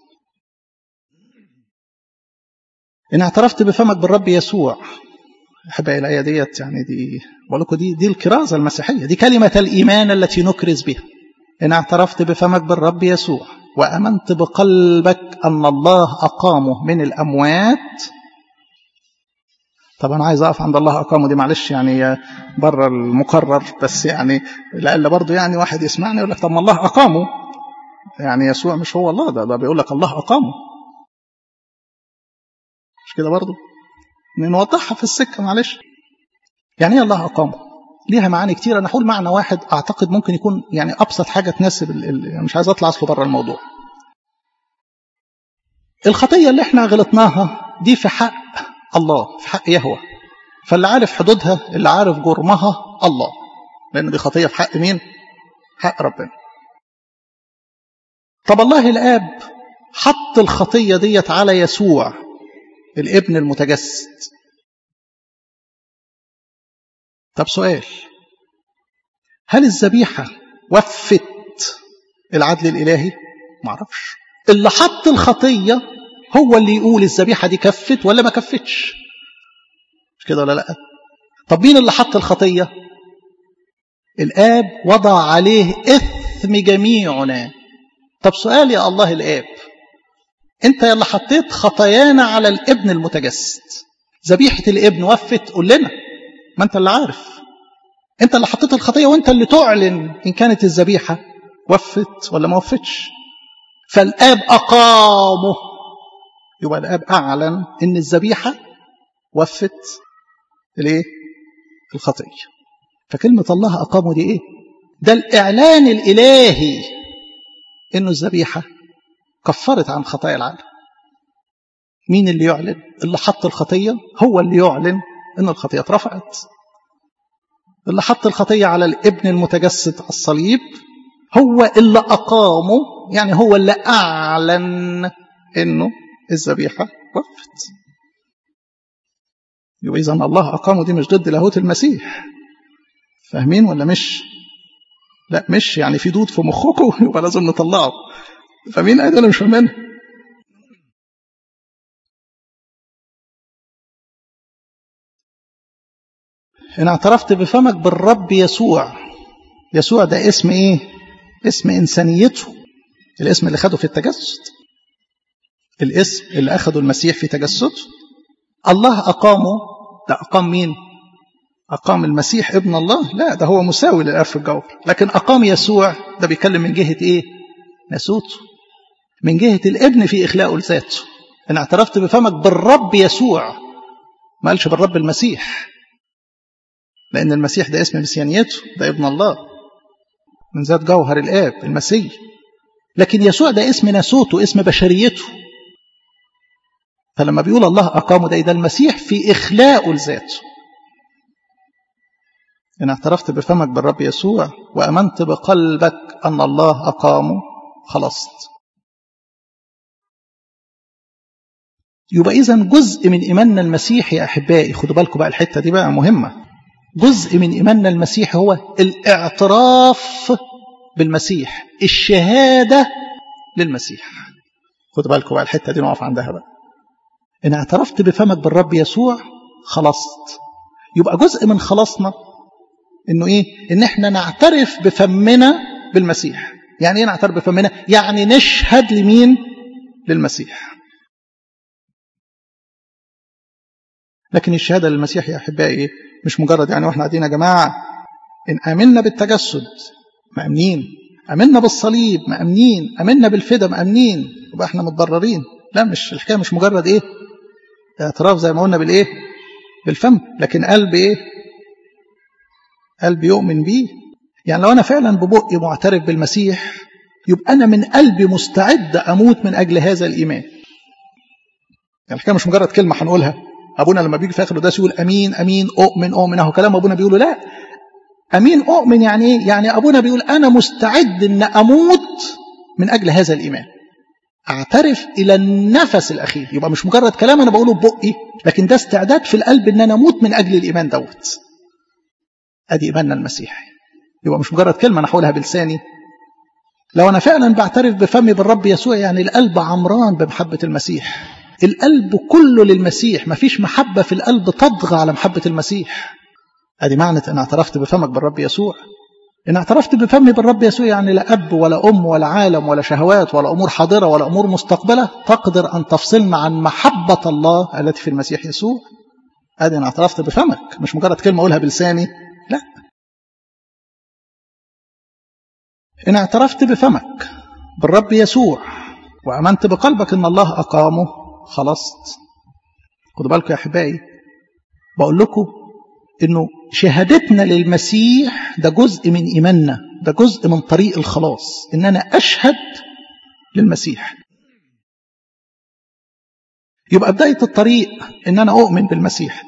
إن اعترفت بفمك بالرب يسوع أحبائي الآية ديت يعني دي بقول لكم دي دي الكرازة المسيحية دي كلمة الإيمان التي نكرز بها إن اعترفت بفمك بالرب يسوع وأمنت بقلبك أن الله أقامه من الأموات طب أنا عايز أقف عند الله أقامه دي معلش يعني بره المقرر بس يعني لألا برضه يعني واحد يسمعني يقول لك طب ما الله أقامه يعني يسوع مش هو الله ده, ده بيقول لك الله أقامه مش كده برضه نوضحها في السكة معلش يعني ايه الله أقامه ليها معاني كتير أنا هقول معنى واحد أعتقد ممكن يكون يعني أبسط حاجة تناسب ال ال مش عايز أطلع أصله بره الموضوع الخطية اللي احنا غلطناها دي في حق الله في حق يهوه فاللي عارف حدودها اللي عارف جرمها الله لأن دي خطية في حق مين؟ حق ربنا طب الله الآب حط الخطية ديت على يسوع الابن المتجسد طب سؤال هل الذبيحة وفت العدل الإلهي؟ معرفش اللي حط الخطية هو اللي يقول الذبيحة دي كفت ولا ما كفتش مش كده ولا لا طب مين اللي حط الخطية الآب وضع عليه إثم جميعنا طب سؤال يا الله الآب أنت يلا حطيت خطايانا على الابن المتجسد ذبيحة الابن وفت قول لنا ما أنت اللي عارف أنت اللي حطيت الخطية وأنت اللي تعلن إن كانت الذبيحة وفت ولا ما وفتش فالآب أقامه يبقى الآب أعلن إن الذبيحة وفت الايه الخطيه فكلمه الله اقامه دي ايه ده الاعلان الالهي انه الذبيحه كفرت عن خطايا العالم مين اللي يعلن اللي حط الخطيه هو اللي يعلن ان الخطيه اترفعت اللي حط الخطيه على الابن المتجسد على الصليب هو اللي اقامه يعني هو اللي اعلن انه الذبيحه وفت يبقى إذا الله أقامه دي مش ضد لاهوت المسيح فاهمين ولا مش لا مش يعني في دود في مخكم يبقى لازم نطلعه فاهمين أيضا ولا مش فاهمين إن اعترفت بفمك بالرب يسوع يسوع ده اسم إيه اسم إنسانيته الاسم اللي خده في التجسد الاسم اللي أخده المسيح في تجسده الله أقامه ده أقام مين أقام المسيح ابن الله لا ده هو مساوي للآب في الجوهر لكن أقام يسوع ده بيتكلم من جهة إيه ناسوته من جهة الابن في إخلاقه لذاته إن اعترفت بفمك بالرب يسوع ما قالش بالرب المسيح لأن المسيح ده اسم مسيانيته ده ابن الله من ذات جوهر الآب المسيح لكن يسوع ده اسم ناسوته اسم بشريته فلما بيقول الله أقامه ده ده المسيح في إخلاقه لذاته إن اعترفت بفمك بالرب يسوع وأمنت بقلبك أن الله أقامه خلصت يبقى إذا جزء من إيماننا المسيحي يا أحبائي خدوا بالكم بقى الحتة دي بقى مهمة جزء من إيماننا المسيحي هو الاعتراف بالمسيح الشهادة للمسيح خدوا بالكم بقى الحتة دي نقف عندها بقى إن اعترفت بفمك بالرب يسوع خلصت يبقى جزء من خلاصنا إنه إيه؟ إن إحنا نعترف بفمنا بالمسيح يعني إيه نعترف بفمنا؟ يعني نشهد لمين؟ للمسيح لكن الشهادة للمسيح يا أحبائي مش مجرد يعني وإحنا قاعدين يا جماعة إن آمنا بالتجسد مأمنين آمنا بالصليب مأمنين آمنا بالفدا مأمنين يبقى إحنا متضررين لا مش الحكاية مش مجرد إيه اعتراف زي ما قلنا بالإيه بالفم لكن قلب إيه قلب يؤمن بيه يعني لو أنا فعلا ببقي معترف بالمسيح يبقى أنا من قلبي مستعد أموت من أجل هذا الإيمان يعني الحكاية مش مجرد كلمة هنقولها أبونا لما بيجي في آخر القداس يقول أمين أمين أؤمن أؤمن أهو كلام أبونا بيقوله لا أمين أؤمن يعني إيه؟ يعني أبونا بيقول أنا مستعد أن أموت من أجل هذا الإيمان أعترف إلى النفس الأخير يبقى مش مجرد كلام أنا بقوله ببقي لكن ده استعداد في القلب أن أنا أموت من أجل الإيمان دوت أدي إيماننا المسيحي يبقى مش مجرد كلمة أنا هقولها بلساني لو أنا فعلا بعترف بفمي بالرب يسوع يعني القلب عمران بمحبة المسيح القلب كله للمسيح مفيش محبة في القلب تطغى على محبة المسيح ادي معنى ان اعترفت بفمك بالرب يسوع ان اعترفت بفمي بالرب يسوع يعني لا اب ولا ام ولا عالم ولا شهوات ولا امور حاضره ولا امور مستقبله تقدر ان تفصلنا عن محبه الله التي في المسيح يسوع ادي انا اعترفت بفمك مش مجرد كلمه اقولها بلساني لا ان اعترفت بفمك بالرب يسوع وامنت بقلبك ان الله اقامه خلصت خدوا بالكم يا احبائي بقول لكم انه شهادتنا للمسيح ده جزء من ايماننا ده جزء من طريق الخلاص ان انا اشهد للمسيح يبقى بدايه الطريق ان انا اؤمن بالمسيح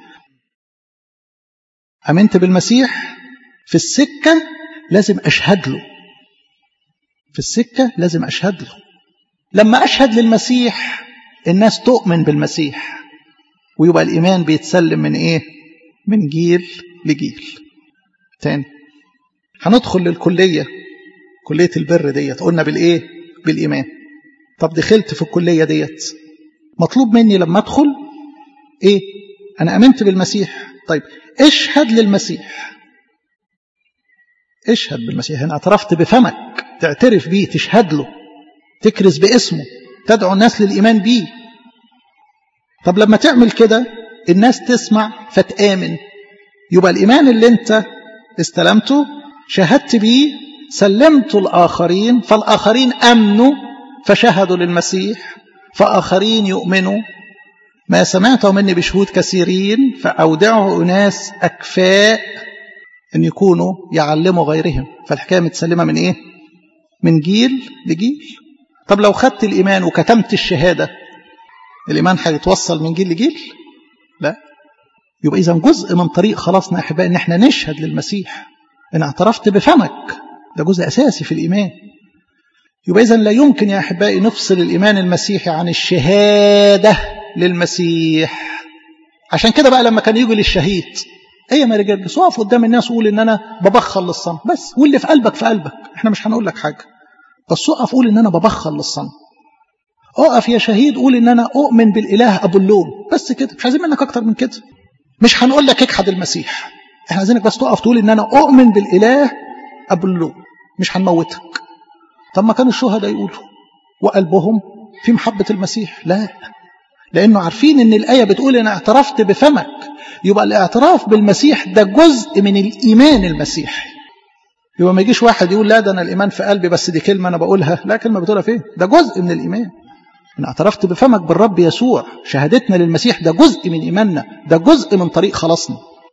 امنت بالمسيح في السكه لازم اشهد له في السكه لازم اشهد له لما اشهد للمسيح الناس تؤمن بالمسيح ويبقى الإيمان بيتسلم من إيه من جيل لجيل تاني هندخل للكلية كلية البر ديت قلنا بالإيه بالإيمان طب دخلت في الكلية ديت مطلوب مني لما أدخل إيه أنا أمنت بالمسيح طيب اشهد للمسيح اشهد بالمسيح هنا اعترفت بفمك تعترف بيه تشهد له تكرز باسمه تدعو الناس للإيمان بيه طب لما تعمل كده الناس تسمع فتآمن يبقى الإيمان اللي انت استلمته شهدت بيه سلمته الآخرين فالآخرين أمنوا فشهدوا للمسيح فآخرين يؤمنوا ما سمعته مني بشهود كثيرين فأودعه أناس أكفاء أن يكونوا يعلموا غيرهم فالحكاية متسلمة من إيه؟ من جيل لجيل طب لو خدت الإيمان وكتمت الشهادة الإيمان هيتوصل من جيل لجيل؟ لا يبقى إذا جزء من طريق خلاصنا يا أحبائي إن إحنا نشهد للمسيح إن اعترفت بفمك ده جزء أساسي في الإيمان يبقى إذا لا يمكن يا أحبائي نفصل الإيمان المسيحي عن الشهادة للمسيح عشان كده بقى لما كان يجي للشهيد ايه يا ماري جرجس اقف قدام الناس وقول ان انا ببخل للصنم بس واللي في قلبك في قلبك احنا مش هنقول لك حاجه بس اقف قول ان انا ببخل للصنم اقف يا شهيد قول ان انا اؤمن بالاله ابو اللون بس كده مش عايزين منك اكتر من كده مش هنقول لك اجحد المسيح احنا عايزينك بس تقف تقول ان انا اؤمن بالاله ابو اللون مش هنموتك طب ما كان الشهداء يقولوا وقلبهم في محبه المسيح لا لانه عارفين ان الايه بتقول ان اعترفت بفمك يبقى الاعتراف بالمسيح ده جزء من الايمان المسيحي يبقى ما يجيش واحد يقول لا ده انا الايمان في قلبي بس دي كلمه انا بقولها لا كلمه بتقولها فين ده جزء من الايمان ان اعترفت بفمك بالرب يسوع شهادتنا للمسيح ده جزء من ايماننا ده جزء من طريق خلاصنا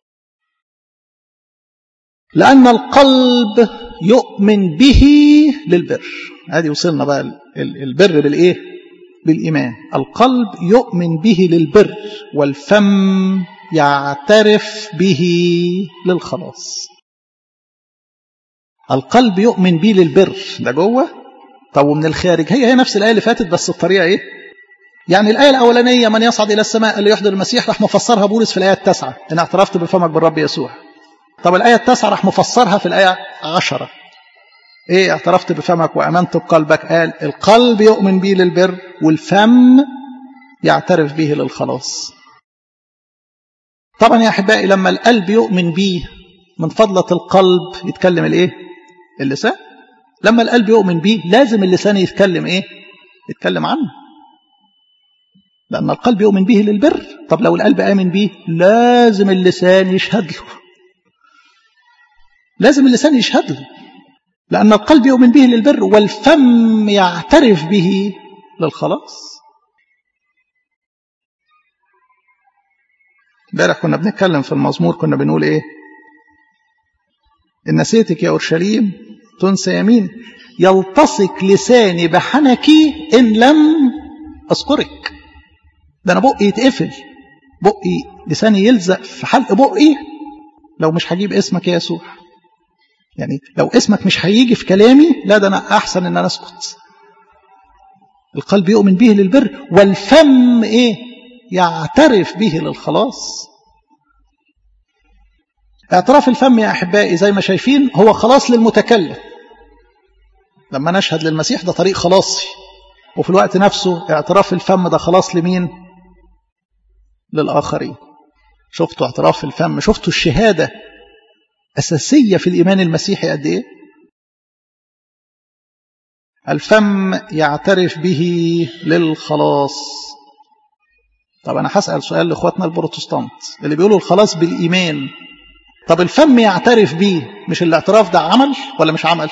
لان القلب يؤمن به للبر ادي وصلنا بقى البر بالايه بالإيمان القلب يؤمن به للبر والفم يعترف به للخلاص القلب يؤمن به للبر ده جوه طب ومن الخارج هي هي نفس الآية اللي فاتت بس الطريقة إيه يعني الآية الأولانية من يصعد إلى السماء اللي يحضر المسيح راح مفسرها بولس في الآية التاسعة إن اعترفت بفمك بالرب يسوع طب الآية التاسعة راح مفسرها في الآية عشرة ايه اعترفت بفمك وامنت بقلبك قال القلب يؤمن به للبر والفم يعترف به للخلاص طبعا يا احبائي لما القلب يؤمن به من فضلة القلب يتكلم الايه اللسان لما القلب يؤمن به لازم اللسان يتكلم ايه يتكلم عنه لأن القلب يؤمن به للبر طب لو القلب آمن به لازم اللسان يشهد له لازم اللسان يشهد له لأن القلب يؤمن به للبر والفم يعترف به للخلاص امبارح كنا بنتكلم في المزمور كنا بنقول ايه إن نسيتك يا أورشليم تنسى يمين يلتصق لساني بحنكي إن لم أذكرك ده أنا بقي يتقفل بقي لساني يلزق في حلق بقي لو مش هجيب اسمك يا يسوع يعني لو اسمك مش هيجي في كلامي لا ده أنا أحسن إن أنا أسكت القلب يؤمن به للبر والفم إيه يعترف به للخلاص اعتراف الفم يا أحبائي زي ما شايفين هو خلاص للمتكلم لما نشهد للمسيح ده طريق خلاصي وفي الوقت نفسه اعتراف الفم ده خلاص لمين للآخرين شفتوا اعتراف الفم شفتوا الشهادة أساسية في الإيمان المسيحي قد إيه الفم يعترف به للخلاص طب أنا هسأل سؤال لإخواتنا البروتستانت اللي بيقولوا الخلاص بالإيمان طب الفم يعترف به مش الاعتراف ده عمل ولا مش عمل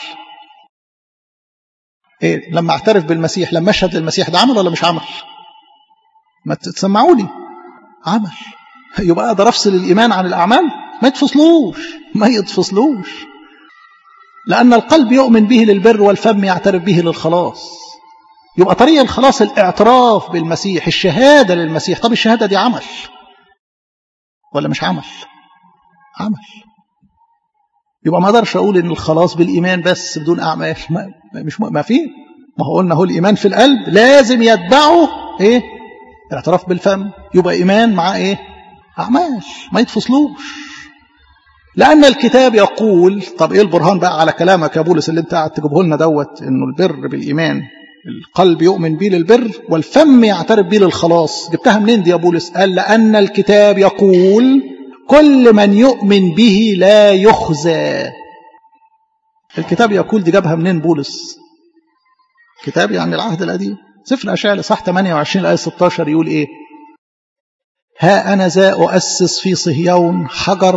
إيه لما اعترف بالمسيح لما اشهد للمسيح ده عمل ولا مش عمل ما تسمعوا لي عمل يبقى اقدر افصل الايمان عن الاعمال ما يتفصلوش ما يتفصلوش لان القلب يؤمن به للبر والفم يعترف به للخلاص يبقى طريق الخلاص الاعتراف بالمسيح الشهاده للمسيح طب الشهاده دي عمل ولا مش عمل عمل يبقى ما اقدرش اقول ان الخلاص بالايمان بس بدون اعمال ما مش ما في ما هو قلنا هو الايمان في القلب لازم يتبعه ايه اعتراف بالفم يبقى إيمان مع إيه أعمال ما يتفصلوش لأن الكتاب يقول طب إيه البرهان بقى على كلامك يا بولس اللي أنت قاعد تجيبه لنا دوت إنه البر بالإيمان القلب يؤمن به للبر والفم يعترف به للخلاص جبتها منين دي يا بولس قال لأن الكتاب يقول كل من يؤمن به لا يخزى الكتاب يقول دي جابها منين بولس كتاب يعني العهد القديم سفر أشعياء صح 28 آية 16 يقول إيه ها أنا ذا أؤسس في صهيون حجر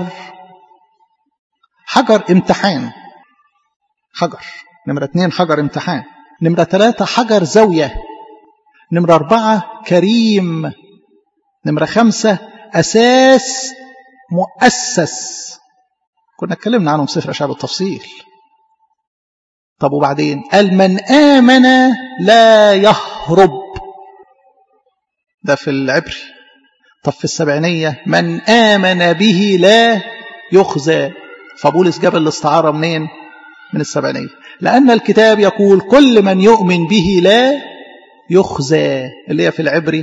حجر امتحان حجر نمرة اثنين حجر امتحان نمرة ثلاثة حجر زاوية نمرة أربعة كريم نمرة خمسة أساس مؤسس كنا اتكلمنا عنهم سفر أشعار بالتفصيل طب وبعدين قال من آمن لا يهرب ده في العبري طب في السبعينية من آمن به لا يخزى فبولس جاب الاستعارة منين من السبعينية لأن الكتاب يقول كل من يؤمن به لا يخزى اللي هي في العبري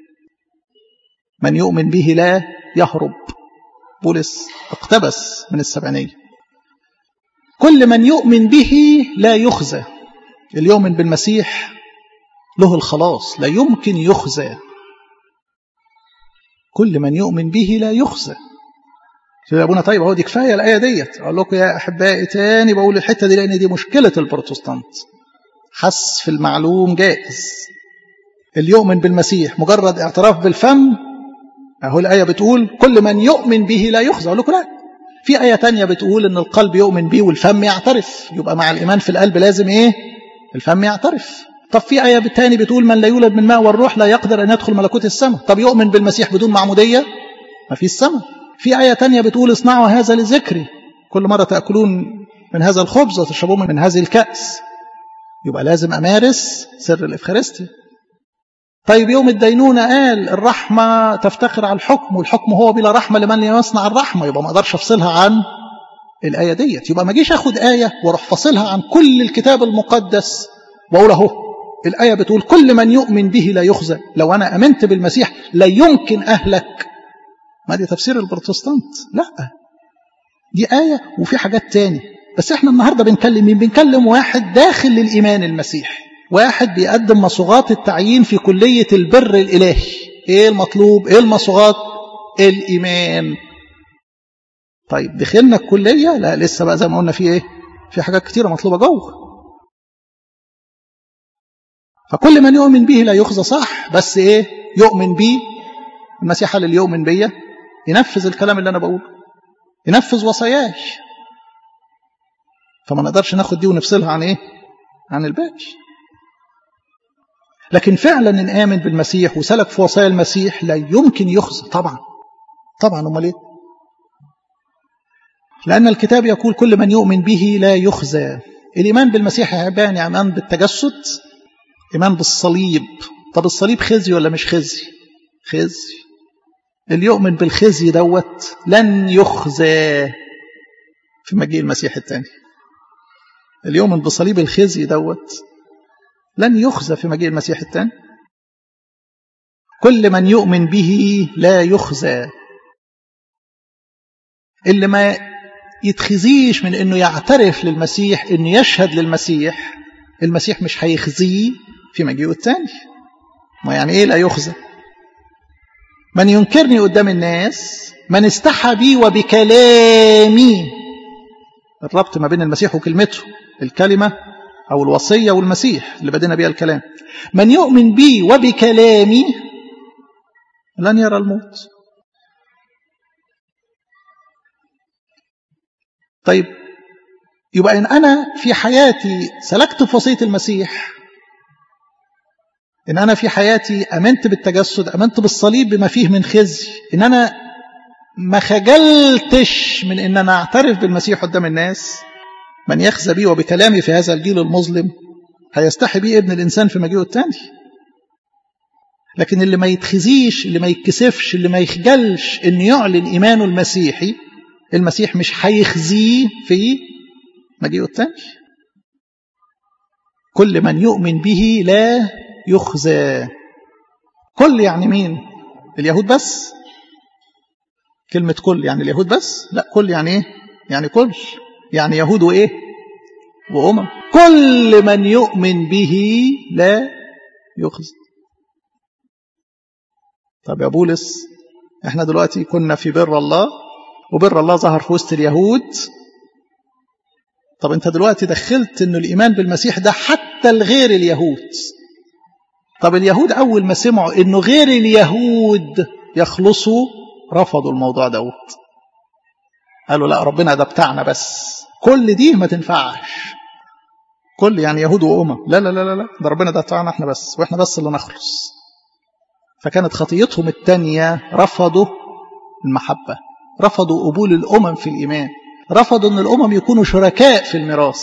من يؤمن به لا يهرب بولس اقتبس من السبعينية كل من يؤمن به لا يخزى اللي يؤمن بالمسيح له الخلاص لا يمكن يخزى كل من يؤمن به لا يخزى يا ابونا طيب هو دي كفايه الايه ديت اقول لكم يا احبائي تاني بقول الحته دي لان دي مشكله البروتستانت حذف المعلوم جائز اللي يؤمن بالمسيح مجرد اعتراف بالفم اهو الايه بتقول كل من يؤمن به لا يخزى اقول لكم لا في ايه تانية بتقول ان القلب يؤمن به والفم يعترف يبقى مع الايمان في القلب لازم ايه الفم يعترف طب في آية تاني بتقول من لا يولد من ماء والروح لا يقدر أن يدخل ملكوت السماء طب يؤمن بالمسيح بدون معمودية ما في السماء في آية تانية بتقول اصنعوا هذا لذكري كل مرة تأكلون من هذا الخبز وتشربون من هذه الكأس يبقى لازم أمارس سر الإفخارستي طيب يوم الدينونة قال الرحمة تفتخر على الحكم والحكم هو بلا رحمة لمن يصنع الرحمة يبقى ما أقدرش أفصلها عن الآية ديت يبقى ما أجيش أخد آية وأروح فاصلها عن كل الكتاب المقدس وأقول أهو الآية بتقول كل من يؤمن به لا يخزى لو أنا أمنت بالمسيح لا يمكن أهلك ما دي تفسير البروتستانت لا دي آية وفي حاجات تاني بس احنا النهاردة بنكلم مين بنكلم واحد داخل للإيمان المسيحي واحد بيقدم مصوغات التعيين في كلية البر الإلهي ايه المطلوب ايه المصوغات الإيمان طيب دخلنا الكلية لا لسه بقى زي ما قلنا في ايه في حاجات كتيرة مطلوبة جوه فكل من يؤمن به لا يخزى صح بس ايه يؤمن بيه المسيح اللي يؤمن بيا ينفذ الكلام اللي انا بقوله ينفذ وصاياي فما نقدرش ناخد دي ونفصلها عن ايه عن الباقي لكن فعلا ان امن بالمسيح وسلك في وصايا المسيح لا يمكن يخزى طبعا طبعا امال ايه لان الكتاب يقول كل من يؤمن به لا يخزى الايمان بالمسيح يا عباني ايمان بالتجسد إيمان بالصليب طب الصليب خزي ولا مش خزي خزي اللي يؤمن بالخزي دوت لن يخزى في مجيء المسيح الثاني اللي يؤمن بصليب الخزي دوت لن يخزى في مجيء المسيح الثاني كل من يؤمن به لا يخزى اللي ما يتخزيش من انه يعترف للمسيح انه يشهد للمسيح المسيح مش هيخزيه في مجيئه الثاني ما يعني ايه لا يخزى من ينكرني قدام الناس من استحى بي وبكلامي الربط ما بين المسيح وكلمته الكلمة أو الوصية والمسيح اللي بدينا بيها الكلام من يؤمن بي وبكلامي لن يرى الموت طيب يبقى إن أنا في حياتي سلكت في وصية المسيح إن أنا في حياتي أمنت بالتجسد أمنت بالصليب بما فيه من خزي إن أنا ما خجلتش من إن أنا أعترف بالمسيح قدام الناس من يخزى بي وبكلامي في هذا الجيل المظلم هيستحي بيه ابن الإنسان في مجيئه الثاني لكن اللي ما يتخزيش اللي ما يتكسفش اللي ما يخجلش إن يعلن إيمانه المسيحي المسيح مش هيخزيه في مجيئه الثاني كل من يؤمن به لا يخزى كل يعني مين اليهود بس كلمة كل يعني اليهود بس لا كل يعني ايه يعني كل يعني يهود وايه وأمم كل من يؤمن به لا يخزى طب يا بولس احنا دلوقتي كنا في بر الله وبر الله ظهر في وسط اليهود طب انت دلوقتي دخلت انه الايمان بالمسيح ده حتى الغير اليهود طب اليهود اول ما سمعوا انه غير اليهود يخلصوا رفضوا الموضوع دوت قالوا لا ربنا ده بتاعنا بس كل دي ما تنفعش كل يعني يهود وامم لا لا لا لا ده ربنا ده بتاعنا احنا بس واحنا بس اللي نخلص فكانت خطيتهم الثانيه رفضوا المحبه رفضوا قبول الامم في الايمان رفضوا ان الامم يكونوا شركاء في الميراث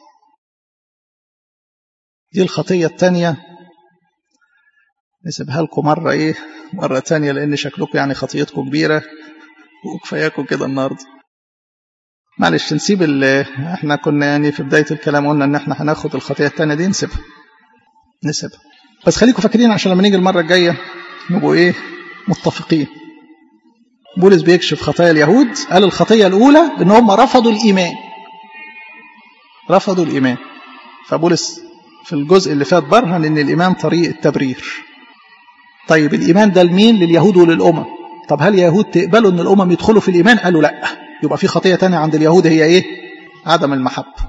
دي الخطيه الثانيه نسيبها لكم مره ايه مره ثانيه لان شكلكم يعني خطيتكم كبيره وكفاياكم كده النهارده معلش نسيب اللي احنا كنا يعني في بدايه الكلام قلنا ان احنا هناخد الخطيه الثانيه دي نسيبها نسيبها بس خليكم فاكرين عشان لما نيجي المره الجايه نبقوا ايه متفقين بولس بيكشف خطايا اليهود قال الخطيه الاولى ان هم رفضوا الايمان رفضوا الايمان فبولس في الجزء اللي فات برهن ان الايمان طريق التبرير طيب الايمان ده لمين لليهود وللامم طب هل اليهود تقبلوا ان الامم يدخلوا في الايمان قالوا لا يبقى في خطيه تانية عند اليهود هي ايه عدم المحبه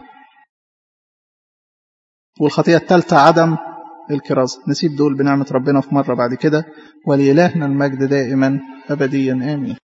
والخطيه الثالثه عدم الكرازه نسيب دول بنعمه ربنا في مره بعد كده ولإلهنا المجد دائما ابديا امين